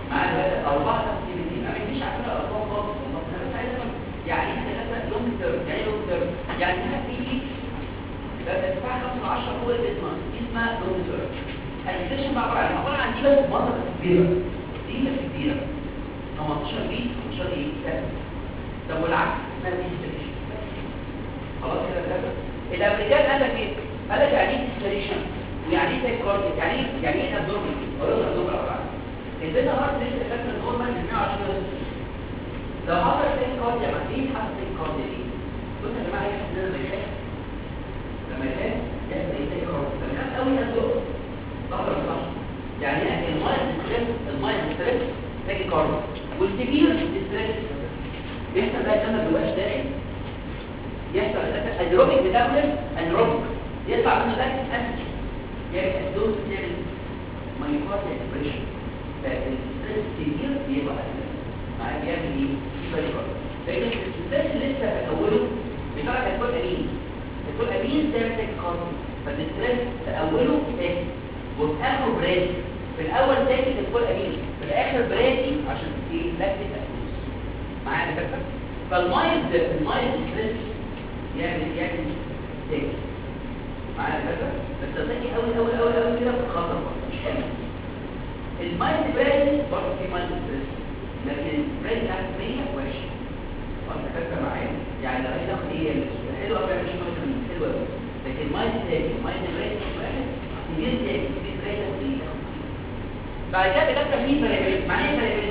معانا أربعة تقسيمتين أنا مش عارفة أرقام خالص والله أنا بس عايز أفهم يعني إيه ثلاثة لونج تيرم يعني لونج تيرم يعني إنها في ارتفاع 5 10 فوق الإدمان دي اسمها لونج تيرم الانفكشن بقى عبارة عن إيه؟ عبارة عن دي بس مرة بس كبيرة دي بس كبيرة 15 بي 15 ايه سنة طب والعكس اسمها دي ستريشن خلاص كده كده الامريكان قال لك ايه قال لك يعني ايه ستريشن ويعني ايه تايكارديا يعني ايه يعني ايه ابدومين ولا ابدومين على البيتا هارت ريت افكت نورمال من 120 لو حصل تايكارديا مع ايه حصل تايكارديا دي بص يا جماعه هي لما يخاف لما يخاف يحصل ايه تايكارديا لما يخاف قوي يصدق صح ولا صح يعني المايند ستريس المايند ستريس تايكارديا والسيفير ستريس بيحصل بقى الدم ما بيبقاش داخل يحصل الادروبيك بتاعه انروبيك يطلع منه لاكتيك اسيد يعني الدوز بتعمل مايوكارديال ديبريشن فالستريس سيفير بيبقى معاه بيعمل ايه؟ سيفاليكارد لان الستريس اللي لسه في اوله بتاع الكول امين الكول امين ده محتاج كارد فالستريس في اوله ساكت وفي اخره برادي في الاول ساكت الكول امين في الاخر برادي عشان ايه؟ لاكتيك اسيد معايا فكره فالمايند المايند ستريس يعمل يعمل ساكت معايا فكره بس صدقني قوي قوي قوي قوي كده خطر مش حلو المايند برادي برضه في مايند ستريس لكن بريد أسمية وحش وانت فاكر معايا يعني لغاية ناخد ايه حلوة قوي مش مثلا حلوة قوي لكن مايند تاني مايند بريد واحد سنين تاني في بريد أسمية بعد كده بجد في بريد معناه ايه بريد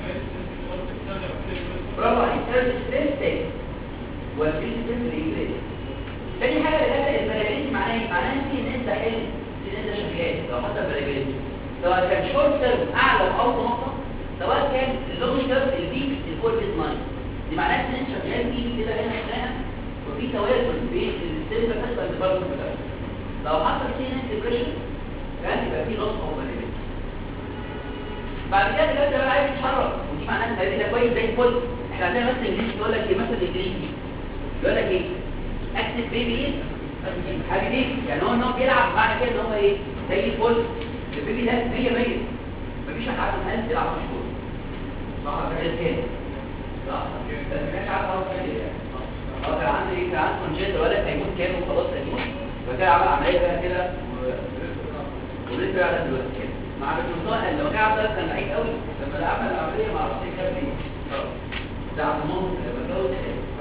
برافو عليك ثيرد ستيب تاني وفي ستيب ريجريد تاني حاجة بجد البريد معناه ايه معناه ان في ناس ده حلو في ناس ده شغال لو حصل بريد سواء كان شورت تيرم اعلى او اوطى نقطة سواء كان اللونج تيرم البيك الفور بيز لاين دي معناها ان انت شغال في كده هنا هنا وفي توازن بين السيل بتاعتك والديفلوبمنت بتاعتك لو حصل سي ان ديبريشن كان يبقى في نص او بلد بعد كده بجد بقى عايز يتحرك ودي معناها ان ده كويس زي الفل احنا عندنا مثلا انجليزي يقول لك ايه مثلا انجليزي يقول لك ايه اكتف بيبي ايه حبيبي يعني هو ان هو بيلعب معنى كده ان هو ايه زي الفل البيبي ده 100 100 مفيش حد عارف ان يلعب مشهور صح ولا كده صح بس مش عارف اعرف ايه اه كان عندي كان عندي كونجيت ولا هيموت كام وخلاص هيموت فكان عمل عمليه بقى كده ولسه قاعد دلوقتي كده مع الدكتور لو كان عمل كان بعيد قوي لما عمل العمليه ما اعرفش كام ايه ده عبد المنصور لما جوز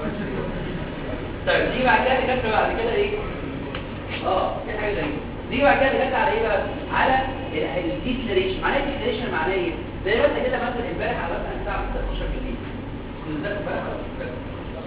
طيب دي بعد كده كانت بعد كده ايه اه دي حاجه غريبه دي بعد كده جت على ايه بقى على الديكلاريشن معناه الديكلاريشن معناه ايه زي ما انت كده مثلا امبارح على مثلا الساعه 12 بالليل كنت ذاكر امبارح ولا مش ذاكر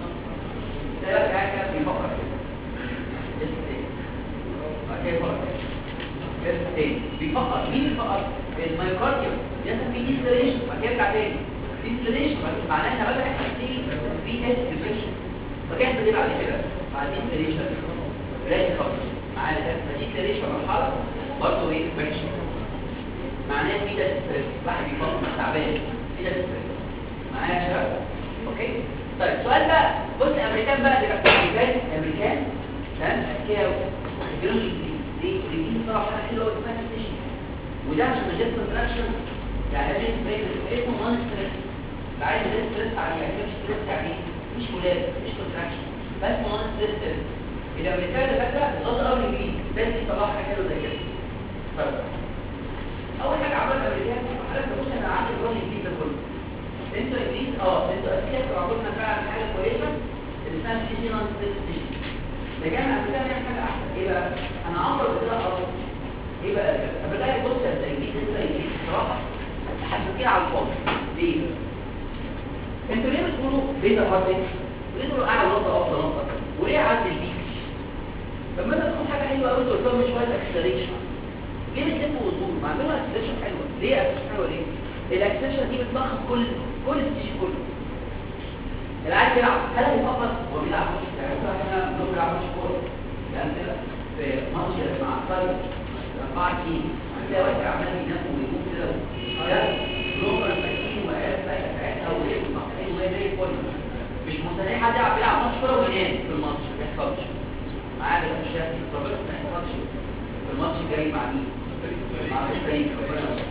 ده قاعد كده بيفكر كده لسه تاني بعد كده يفكر لسه تاني بيفكر مين بيفكر المايوكارديوم لسه في ديكلاريشن بعد كده يرجع تاني ديكلاريشن معناه ان بدأ يحصل فيه في اس ديبريشن فكيف ايه بعد كده بعد ديكلاريشن بلاقي خالص معانا ده ديكلاريشن مرحله برضه ايه وحش معناه في ده ستريس واحد بيفكر تعبان في ده ستريس معايا يا شباب اوكي طيب سؤال بقى بص الامريكان بقى دلوقتي امريكان امريكان تمام اذكياء وخبيرين انجليزي ليه؟ الانجليزي صراحه حاجه حلوه اسمها ستيشن وده عشان مجال كونتراكشن يعني ده ستريس اسمه نون ستريس عايز ده ستريس يعني يعني مش ستريس يعني مش ولاد مش كونتراكشن بس نون ستريس الامريكان ده فاكره الغلط الاول الانجليزي بس يطلع حاجه حلوه زي كده طيب اول حاجه عملها الامريكان حضرتك بص انا عامل الراجل الجديد ده كله انتوا انجليز اه انتوا اذكياء عملنا فعلا حاجه كويسه اللي اسمها سي سي نون ستيشن لكن الامريكان نعمل حاجه احسن ايه بقى انا عمرو كده ارض ايه بقى الامريكان بص يا انجليز انت انجليز بصراحه حاسسين على الفاضي ليه انتوا ليه بتقولوا بيتا هارد ليه تقولوا اعلى نقطه افضل نقطه وليه عدل البيك لما انت تكون حاجه حلوه قوي تقول لهم شويه اكسلريشن ليه بتسيبوا وصول معلومه اكسلريشن حلوه ليه اكسلريشن حلوه ليه الاكسلريشن دي بتلخص كل كل الستيج كله العيال بيلعب هل هيفقط هو بيلعب ماتش يعني احنا بنقول بيلعب ماتش كوره يعني كده في ماتش مع الطريق اربع سنين هتلاقي واحد عمال ينام ويقوم كده ده نقطه مساكين وعيال ساعتها ساعتها وايه ومصحين وهي زي الفل مش مستحيل حد يلعب بيلعب ماتش كوره وينام في الماتش ما يحصلش معاه ده مش ربنا ما يحصلش في الماتش الجاي مع مين؟ مع الفريق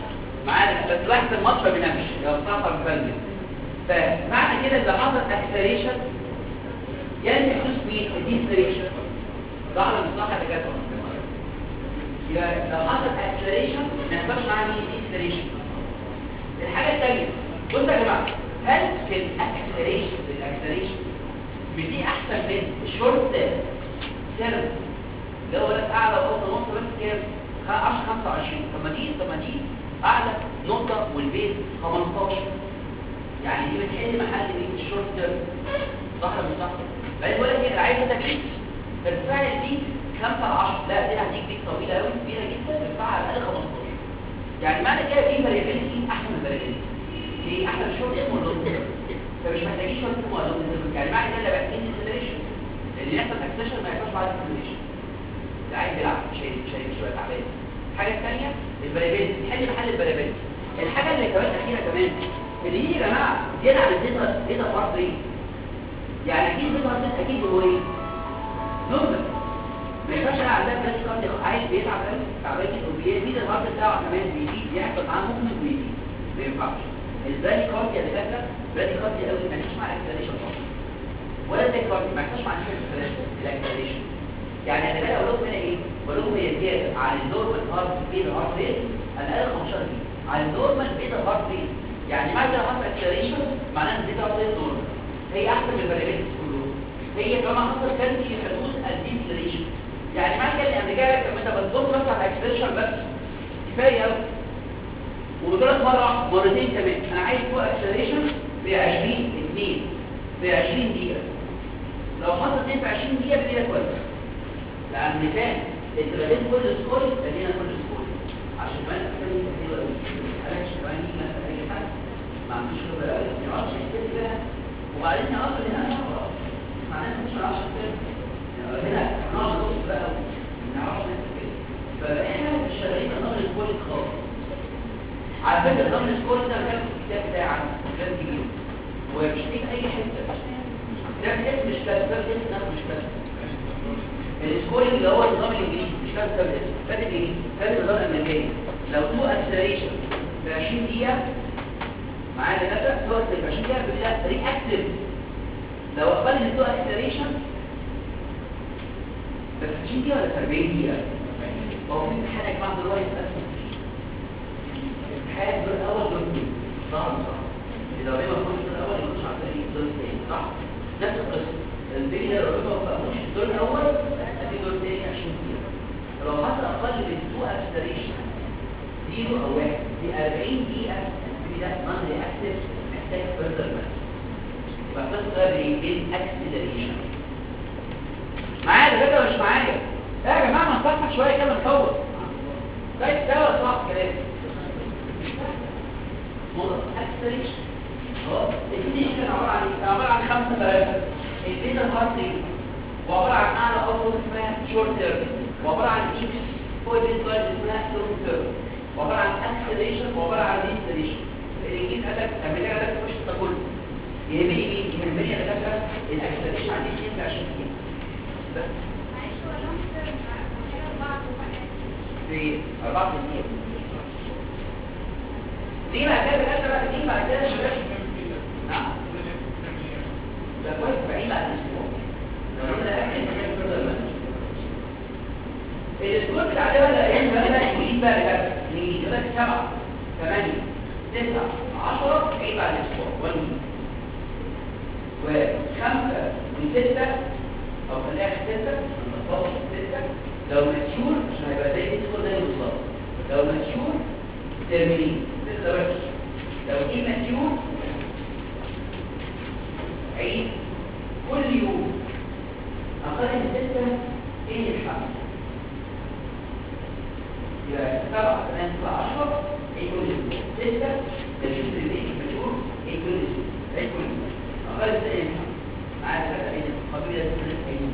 معانا بس واحد الماتش ما بينامش لو بتاع الفنج فمعنى كده اللي حصل اكسلريشن يعني يحدث مين ديسلريشن صح ولا مش صح يا دكاتره يبقى لو حصل اكسلريشن ما يحصلش معاه مين ديسلريشن الحاجه الثانيه بصوا يا جماعه هل في الاكسلريشن الاكسلريشن دي احسن من الشورت سيرم اللي هو اعلى نقطه نقطه بس كام 10 25 طب ما دي طب ما دي اعلى نقطه والبيت 15 يعني دي بتحل محل مين الشورت سيرم صح ولا مش صح بعدين بقول لك ايه انا عايز ادك ارتفاع البيك 5 على 10 لا دي هديك بيك طويله قوي كبيره جدا ارتفاعها على الاقل 15 يعني معنى كده في فاريبيلتي احسن من فاريبيلتي في احسن شورت اسمه اللونج فمش محتاجين شورت اسمه اللونج يعني معنى كده بقى ان اكسلريشن اللي يحصل اكسلريشن ما يحصلش بعد اكسلريشن اللي عايز يلعب مش هي مش هي شويه تعبان الحاجه الثانيه الفاريبيلتي تحل محل الفاريبيلتي الحاجه اللي كمان اخيره كمان اللي يجي يا جماعه زياده عن الداتا داتا بارت ريت يعني اكيد داتا بارت اكيد هو ايه نورمال ما ينفعش انا عندها بلاس كارد عايز بيتعب قوي تعبان جدا وبيزيد الهارت بتاعه كمان بيزيد يحصل معاه ممكن ويزيد ما ينفعش البلادي كارد يا دكاتره بلادي كارد قوي ما ينفعش مع الاكسلريشن خالص ولا التاك كارد ما ينفعش مع الاكسلريشن يعني انا بقى اقول لكم هنا ايه بقول لكم هي زياده عن النورمال هارت بيت هارت ريت انا قال 15 بي عن النورمال بيت هارت ريت يعني معنى كده حصل اكسلريشن معناه ان بيت هارت ريت نورمال هي احسن من الفاريبيلتيز كلهم هي كمان حصل كان في حدود الديسلريشن يعني معنى كده الامريكان لما انت بتبص بس على الاكسلريشن بس كفايه قوي وثلاث مره مرتين كمان انا عايز فوق اكسلريشن ب 20 2 ب 20 دقيقه لو حصل 2 في 20 دقيقه بدينا كويس الامريكان انت بديت كل سكور بدينا كل سكور عشان كمان الاسئله دي حلوه قوي علاش كمان يجي مثلا اي حد ما عندوش خبره قوي ما يعرفش يحسب بقى وبعدين يعرف ان انا معناها مش 10 هنا نقعد نبص بقى نعرف نحسب كده فاحنا مش شغالين نظام الكواليتي خالص على فكره نظام الكواليتي ده كان في الكتاب بتاعي عنه كتاب كبير ومش هتيجي اي حته ده اسم مش كتاب ده اسم نفسه مش كتاب السكورينج اللي هو النظام الانجليزي مش كتاب كتاب اسم كتاب الانجليزي كتاب النظام الامريكي لو تو اكسلريشن في 20 دقيقه معايا دكاتره تو اكسلريشن في 20 دقيقه بيبقى رياكتيف لو اقبل التو اكسلريشن بس 20 دقيقة ولا 40 دقيقة؟ هو في امتحان يا جماعة دلوقتي بس امتحان دور الأول دور الثاني صح ولا صح؟ إذا ربنا ما كنتش دور الأول يكونش عارفين ايه الدور الثاني صح؟ نفس القصة البيبي ده ربنا ما فهموش الدور الأول هدي دور الثاني 20 دقيقة فلو حصل أقل من 2 اكسلريشن زيرو أو واحد في 40 دقيقة البيبي ده نون رياكتيف محتاج فيرذر بس يبقى قصة بالاكسلريشن معايا دكاتره مش معايا لا يا جماعه ما نصحح شويه كده نصور ده ده ولا صح كلام موضوع اكسلريشن اهو الديشن عباره عن ايه عباره عن خمسه ثلاثه البيتا هارت ريت وعباره عن اعلى اوتبوت اسمها شورت تيرم وعباره عن اكس فوق البيت لاين اسمها لونج تيرم وعباره عن اكسلريشن وعباره عن ديسلريشن الانجليز قال لك امريكا قال لك مش تقول يهمني مين يهمني يا دكاتره الاكسلريشن عندي 22 دقيقه بس في أربعة سنين دي بقى كده بقى بقى دي بعد كده شباب نعم ده كويس بعيد عن الاسبوع الاسبوع بتاع ده بقى ايه بقى بقى الانجليزي بقى بقى الانجليزي بقى سبعة ثمانية تسعة عشرة بعيد عن الاسبوع والمين وخمسة وستة او خليها ستة نطلع ستة لو ماتيور عشان هيبقى زي تدخل زي بالظبط لو ماتيور ترمينين ستة بس لو ايه ماتيور عيد كل يوم اقل من ستة ايه الحمل يبقى سبعة ثمانية تسعة عشرة ايه كل يوم ستة تشوف ترمينين ماتيور ايه كل يوم ايه كل يوم اقل من ستة ايه الحمل معايا ثلاثة ايه قبيلة ثلاثة ايه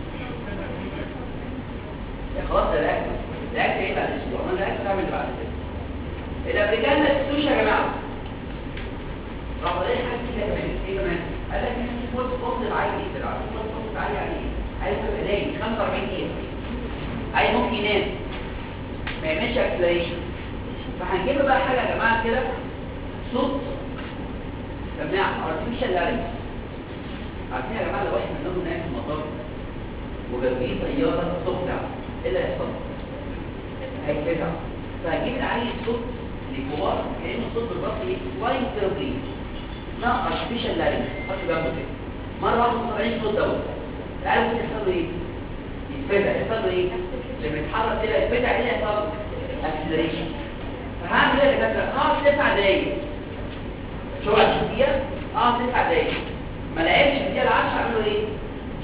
خلاص ده الاكل الاكل ايه بعد اسبوع ما الاكل تعمل بعد كده الامريكان ما تسوش يا جماعه راحوا ليه حاجه كده كمان ايه كمان قال لك في فوت فوت عالي جدا عارف فوت فوت عالي يعني ايه عايز يبقى نايم 45 دقيقه عايز ممكن ينام ما يعملش اكسلريشن فهنجيب بقى حاجه يا جماعه كده صوت سماع ارتفيشال لارنكس عارفين يا جماعه لو واحد منهم نايم في المطار وجايبين طياره تخدع ايه اللي هيحصل؟ هيتفزع فهنجيب العيل الصوت لكبار كانه صوت بالظبط ايه؟ فلاين تيربلين اسمها ارتفيشال لارنكس حط جنبه كده مره واحده طالعين الصوت دوت العيل ممكن يحصل له ايه؟ يتفزع يحصل له ايه؟ لما يتحرك كده يتفزع ايه اللي هيحصل؟ اكسلريشن فهعمل ايه يا دكاتره؟ هقعد تسع دقايق شو 20 دقيقه اه تسع دقايق ما لقيتش في الدقيقه 10 اعمل له ايه؟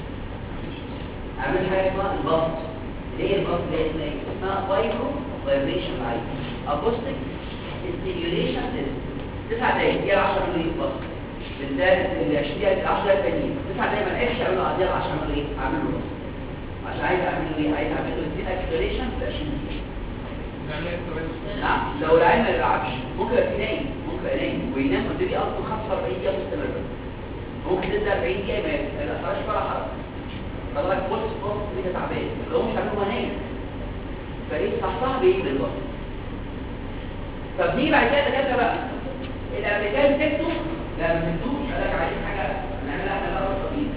اعمل حاجه اسمها البسط اللي هي البسط اللي هي اسمها ايه؟ اسمها فايبرو فايبريشن لايت اكوستيك ستيميوليشن تيست تسع دقايق دقيقه 10 اعمل له ايه؟ بسط بالذات ال 20 دقيقه ال 10 دقايق التانيين تسع دقايق ما لقيتش اعمل له قضيه 10 اعمل له ايه؟ اعمل له بسط عشان عايز اعمل له ايه؟ عايز اعمل له ستيل اكسلريشن في 20 دقيقه نعم لو العين ما يلعبش ممكن يبقى نايم ممكن يبقى نايم وينام وتبقى اصلا 45 دقيقه مستمره ممكن تبدا 40 دقيقه ما يبقاش ولا حركه حضرتك بص بص انت تعبان لو مش عارف هو نايم فايه صحصح بايه بالظبط طب نيجي بعد كده دكاتره بقى الامريكان سبته لا ما سبتوش قال لك عايزين حاجه نعملها احنا بقى طبيعي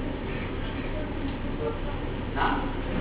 نعم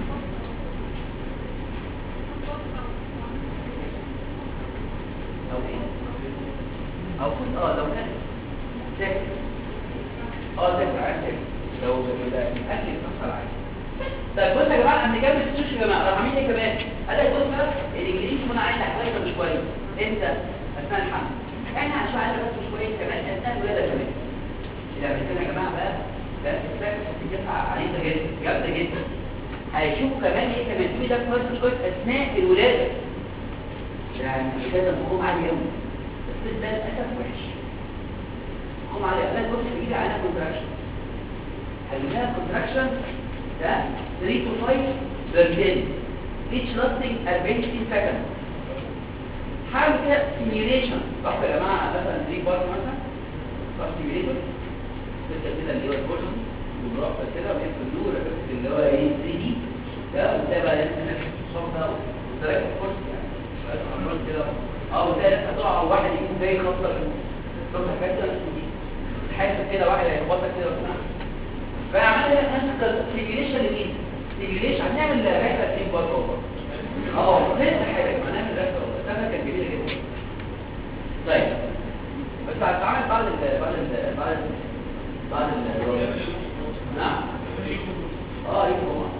او ايه او كنت اه لو كان ساكت اه ساكت عايز ساكت لو ده الاكل يتاثر عليه طيب بص يا جماعه الامريكان ما بتشوفش يا جماعه راح عاملين ايه كمان قال لك بص بقى الانجليزي هنا عايز كويس مش كويس انت اثناء الحمل احنا عشان عايز بس مش كويس كمان اثناء الولاده كمان الامريكان يا جماعه بقى ده الفاكس بتدفع عنيفه جدا جامده جدا هيشوفوا كمان ايه كمان في ده كويس مش كويس اثناء الولاده يعني الولاده مفهوم عالي قوي بس ده للاسف وحش مفهوم عالي قال لك بص بيجي على كونتراكشن هيجيلها كونتراكشن ده 3 to 5 برجين each lasting 40 سكند حاول كده سيميوليشن رحت يا جماعه مثلا 3 بار مثلا رحت سيميوليتور تبدا كده اللي هو البورشن ورحت كده وهي في النور ركبت اللي هو ايه 3 دي ده وتلاقي بقى لسه نفس الصوت ده وتراكب الكرسي يعني شويه حركات كده اه وتلاقي لسه تقع واحد يكون جاي خبطه خبطه حته دي حاسس كده واحد هيخبطك كده وبتاع فعملنا نفس السيميوليشن لمين؟ سيميوليشن هنعمل رحله تيم بار اوفر اه لسه حاجه هنعمل رحله اوفر ده كان جميل جدا طيب بس هتعمل بعد ال بعد ال بعد ال بعد ال نعم اه ايوه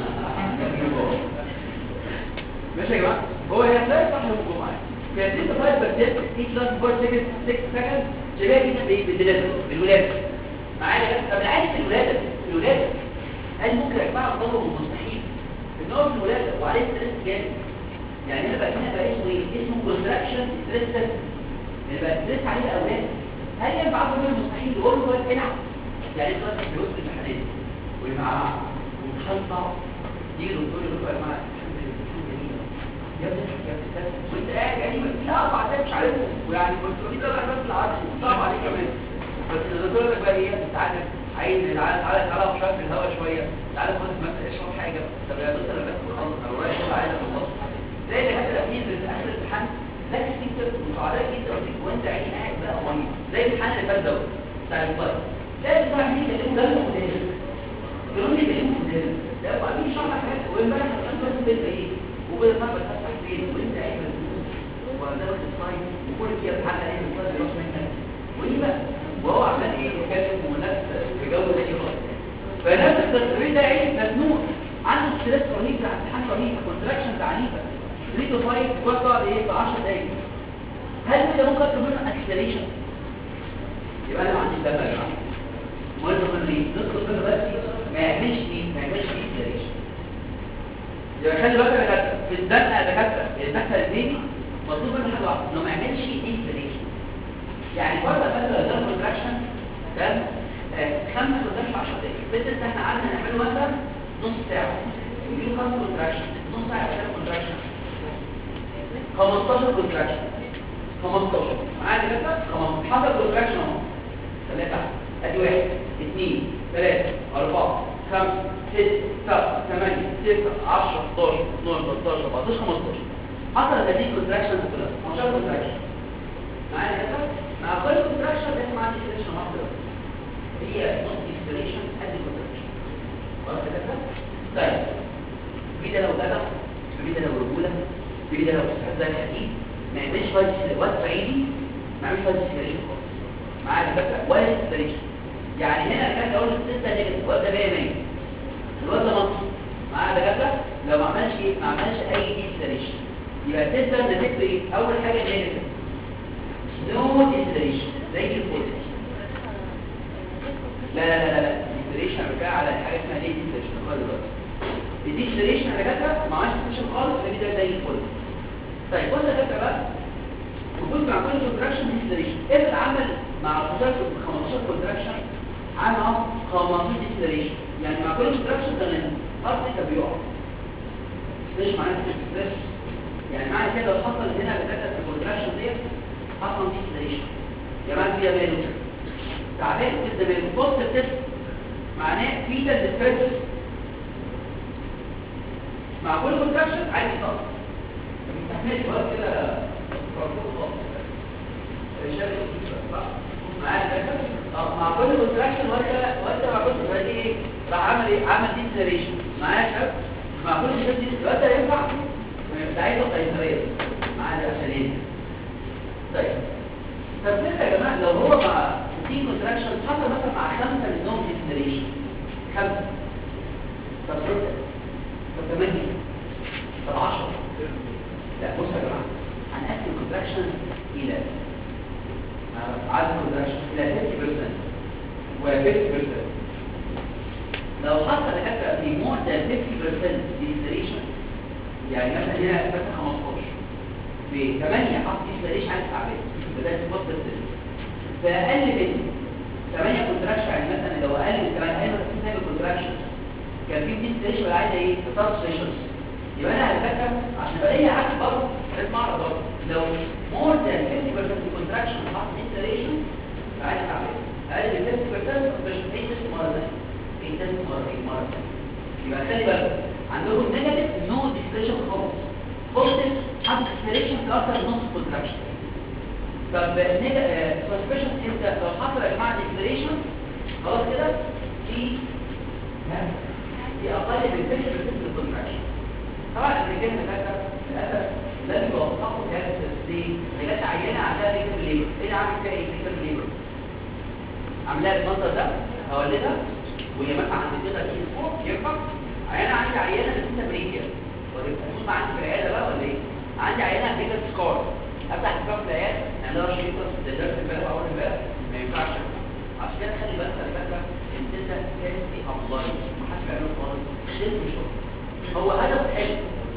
ماشي يا جماعه هو هي هتلاقي صح يوم الجمعه كانت لسه طيب بس ايش لاست بار 6 سكند شباب كده بالولاده بالولاده معايا طب العادي في الولاده في الولاده هل ممكن يا جماعه تطور مستحيل ان هو في الولاده وعليه ستريس جامد يعني انا بقى هنا بقى اسمه ايه اسمه كونتراكشن ستريس تيست اللي بقى ستريس عليه الاولاد هل ينفع اقول مستحيل يقول له الواد العب يعني انت مثلا في وسط الامتحانات والمعاه وامتحان صعب يجي الدكتور يقول له يا جماعه يا ابني يا ابني وانت قاعد يعني في اربع ساعات مش عارفه ويعني كنت بقول لك بس العكس صعب عليك كمان بس الدكتور لك بقى ايه تعالى عايز تعالى تعالى تعالى شويه في الهواء شويه تعالى خد مثلا اشرب حاجه طب يا دكتور انا بس خلص انا ورايا شغل عايز اخلصه تلاقي الدكاتره في في اخر الامتحان لك كتير وسعداء جدا وانت عيني قاعد بقى وميه زي الامتحان اللي فات دوت بتاع الفايت تلاقي بتاع مين يكلموا ده المدرس يقولوا لي يكلموا المدرس ده بقى مين شرح حاجات وامبارح كان بس بيت ايه وبين ما بتفتح فين وانت قاعد وده الصايم وكل كده الحلقه دي بتوصل منك وايه بقى وهو عمال ايه يتكلم وناس في جو تاني خالص فنفس التصوير ده ايه مزنوق عنده ستريس رهيب بتاع امتحان رهيب كونتراكشنز عنيفه 3 تو 5 بتقعد ايه في 10 دقايق هل ده ممكن اطلب منه اكسلريشن يبقى انا ما عنديش دم يا جماعه مهم من ايه نطلب منه بس ما يعملش ايه ما يعملش اكسلريشن يبقى خلي بالك يا دكاتره في الزنقه يا دكاتره اللي دخل البيبي مطلوب منه حاجه واحده انه ما يعملش انفليشن يعني برضه مثلا ده كونتراكشن ده خمس كونتراكشن 10 دقايق بس انت احنا قعدنا نعمله مثلا نص ساعه يجيله خمس كونتراكشن نص ساعه عشان كونتراكشن 15 كونتراكشن 15 معايا كده 15 حصل كونتراكشن اهو ثلاثه ادي واحد اثنين ثلاثه اربعه خمسه سته سبعه ثمانيه تسعه 10 11 12 13 14 15 حصل هذه الكونتراكشن كلها 12 كونتراكشن معايا كده مع كل كونتراكشن بيسمع عندي سيلكشن واحده بس هي نوت انسبيريشن قد الكونتراكشن خلاص كده طيب في ده لو جدع في ده لو رجوله في ده لو زي الحديد ما يعملش فايز واد صعيدي ما يعملش فايز انسبيريشن خالص معايا كده ولا انسبيريشن يعني هنا انا كده اقول السته نيجاتيف الواد ده 100 100 الواد ده مصر معايا دكاتره لو ما عملش ايه ما عملش اي انسبيريشن يبقى تقدر نتيجته ايه اول حاجه نيجاتيف نو انسبيريشن زي الفل لا لا لا لا انسبيريشن بتاع على حاجه اسمها دي انسبيريشن خالص دلوقتي دي انسبيريشن يا دكاتره ما عملش انسبيريشن خالص فدي ده زي الفل طيب بص يا دكاتره بقى وجود مع كل كونتراكشن دي انسبيريشن افرض عمل مع 15 15 كونتراكشن عمل 15 ديسلريشن يعني مع كل كونتراكشن ده الارض كان بيقع ليش معناه ستريس يعني معنى كده لو حصل هنا بدايه الكونتراكشن ديت حصل ديسلريشن يا جماعه فيها ماله تعبان جدا من بوست تيست معناه فيتال ديستريس مع كل كونتراكشن عايز يطلع مستحمل شويه كده مع كل كونتراكشن وانت وانت مع كل كونتراكشن ايه راح عمل ايه عمل ديسلريشن معايا يا شباب مع كل كونتراكشن وانت ينفع مش عايز قيصريه معايا عشان ايه طيب طب كده يا جماعه لو هو مع دي كونتراكشن حصل مثلا مع خمسه منهم ديسلريشن خمسه طب سته طب ثمانيه طب 10 لا بصوا يا جماعه هنقسم كونتراكشن الى عدد كونتراكشن الى 50% و 50% لو حصل دكاتره في مور ذان 50% ديسلريشن يعني مثلا هنا مثلا 15 في 8 حط ديسلريشن عايز تعبان بدات تفضل فاقل من 8 كونتراكشن يعني مثلا لو اقل من 8 اقل من 50 كونتراكشن كان في ديسلريشن ولا عايزه ايه؟ ترانسليشنز يبقى انا على فكره عشان بلاقي عكس برضه لازم اعرف برضه لو مور ذان 50% كونتراكشن حط انسليشن عايز اعمل اقل من 50% مش اي تيست مره ثانيه اي تيست مره اي مره ثانيه يبقى خلي بالك عندكم نيجاتيف نو ديسليشن خالص بوزيتيف حط انسليشن في اكتر من نص كونتراكشن طب سسبشن انت لو حصل يا جماعه ديسليشن خلاص كده في في اقل من 50% كونتراكشن طبعا الرجال مثلا للاسف لازم يوثقوا هذا التسليم رجالات عينه عندها ريكتر ليبر ايه عامل فيها ايه ريكتر ليبر عاملاها المنظر ده هولدها وهي مثلا عند كده في فوق يرفع عينه عندي عينه لسه بريكيا وتكون معاك في العياده بقى ولا ايه عندي عينه ريكتر سكار افتح الكف في العياده نعملها شريطه ده درس امبارح اول امبارح ما ينفعش عشان كده خلي بالك خلي بالك انت انت تنسي الله ما حدش بيعمله خالص شيل مش هو هدف حلو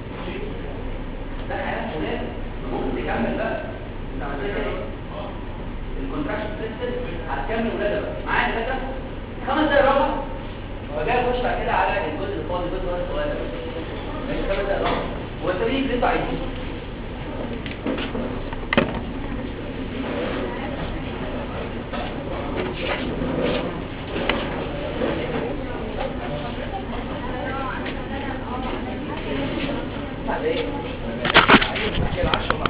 ده حياة فلان ممكن تكمل بقى انت عملت كده الكونتراكشن سيستم هتكمل ولاده بقى معايا كده خمس دقايق راحه هو جاي يخش بعد كده على الجزء الفاضي الجزء الصغير ده ماشي خمس دقايق راحه هو التمرين اللي انتوا عايزينه بعد ايه؟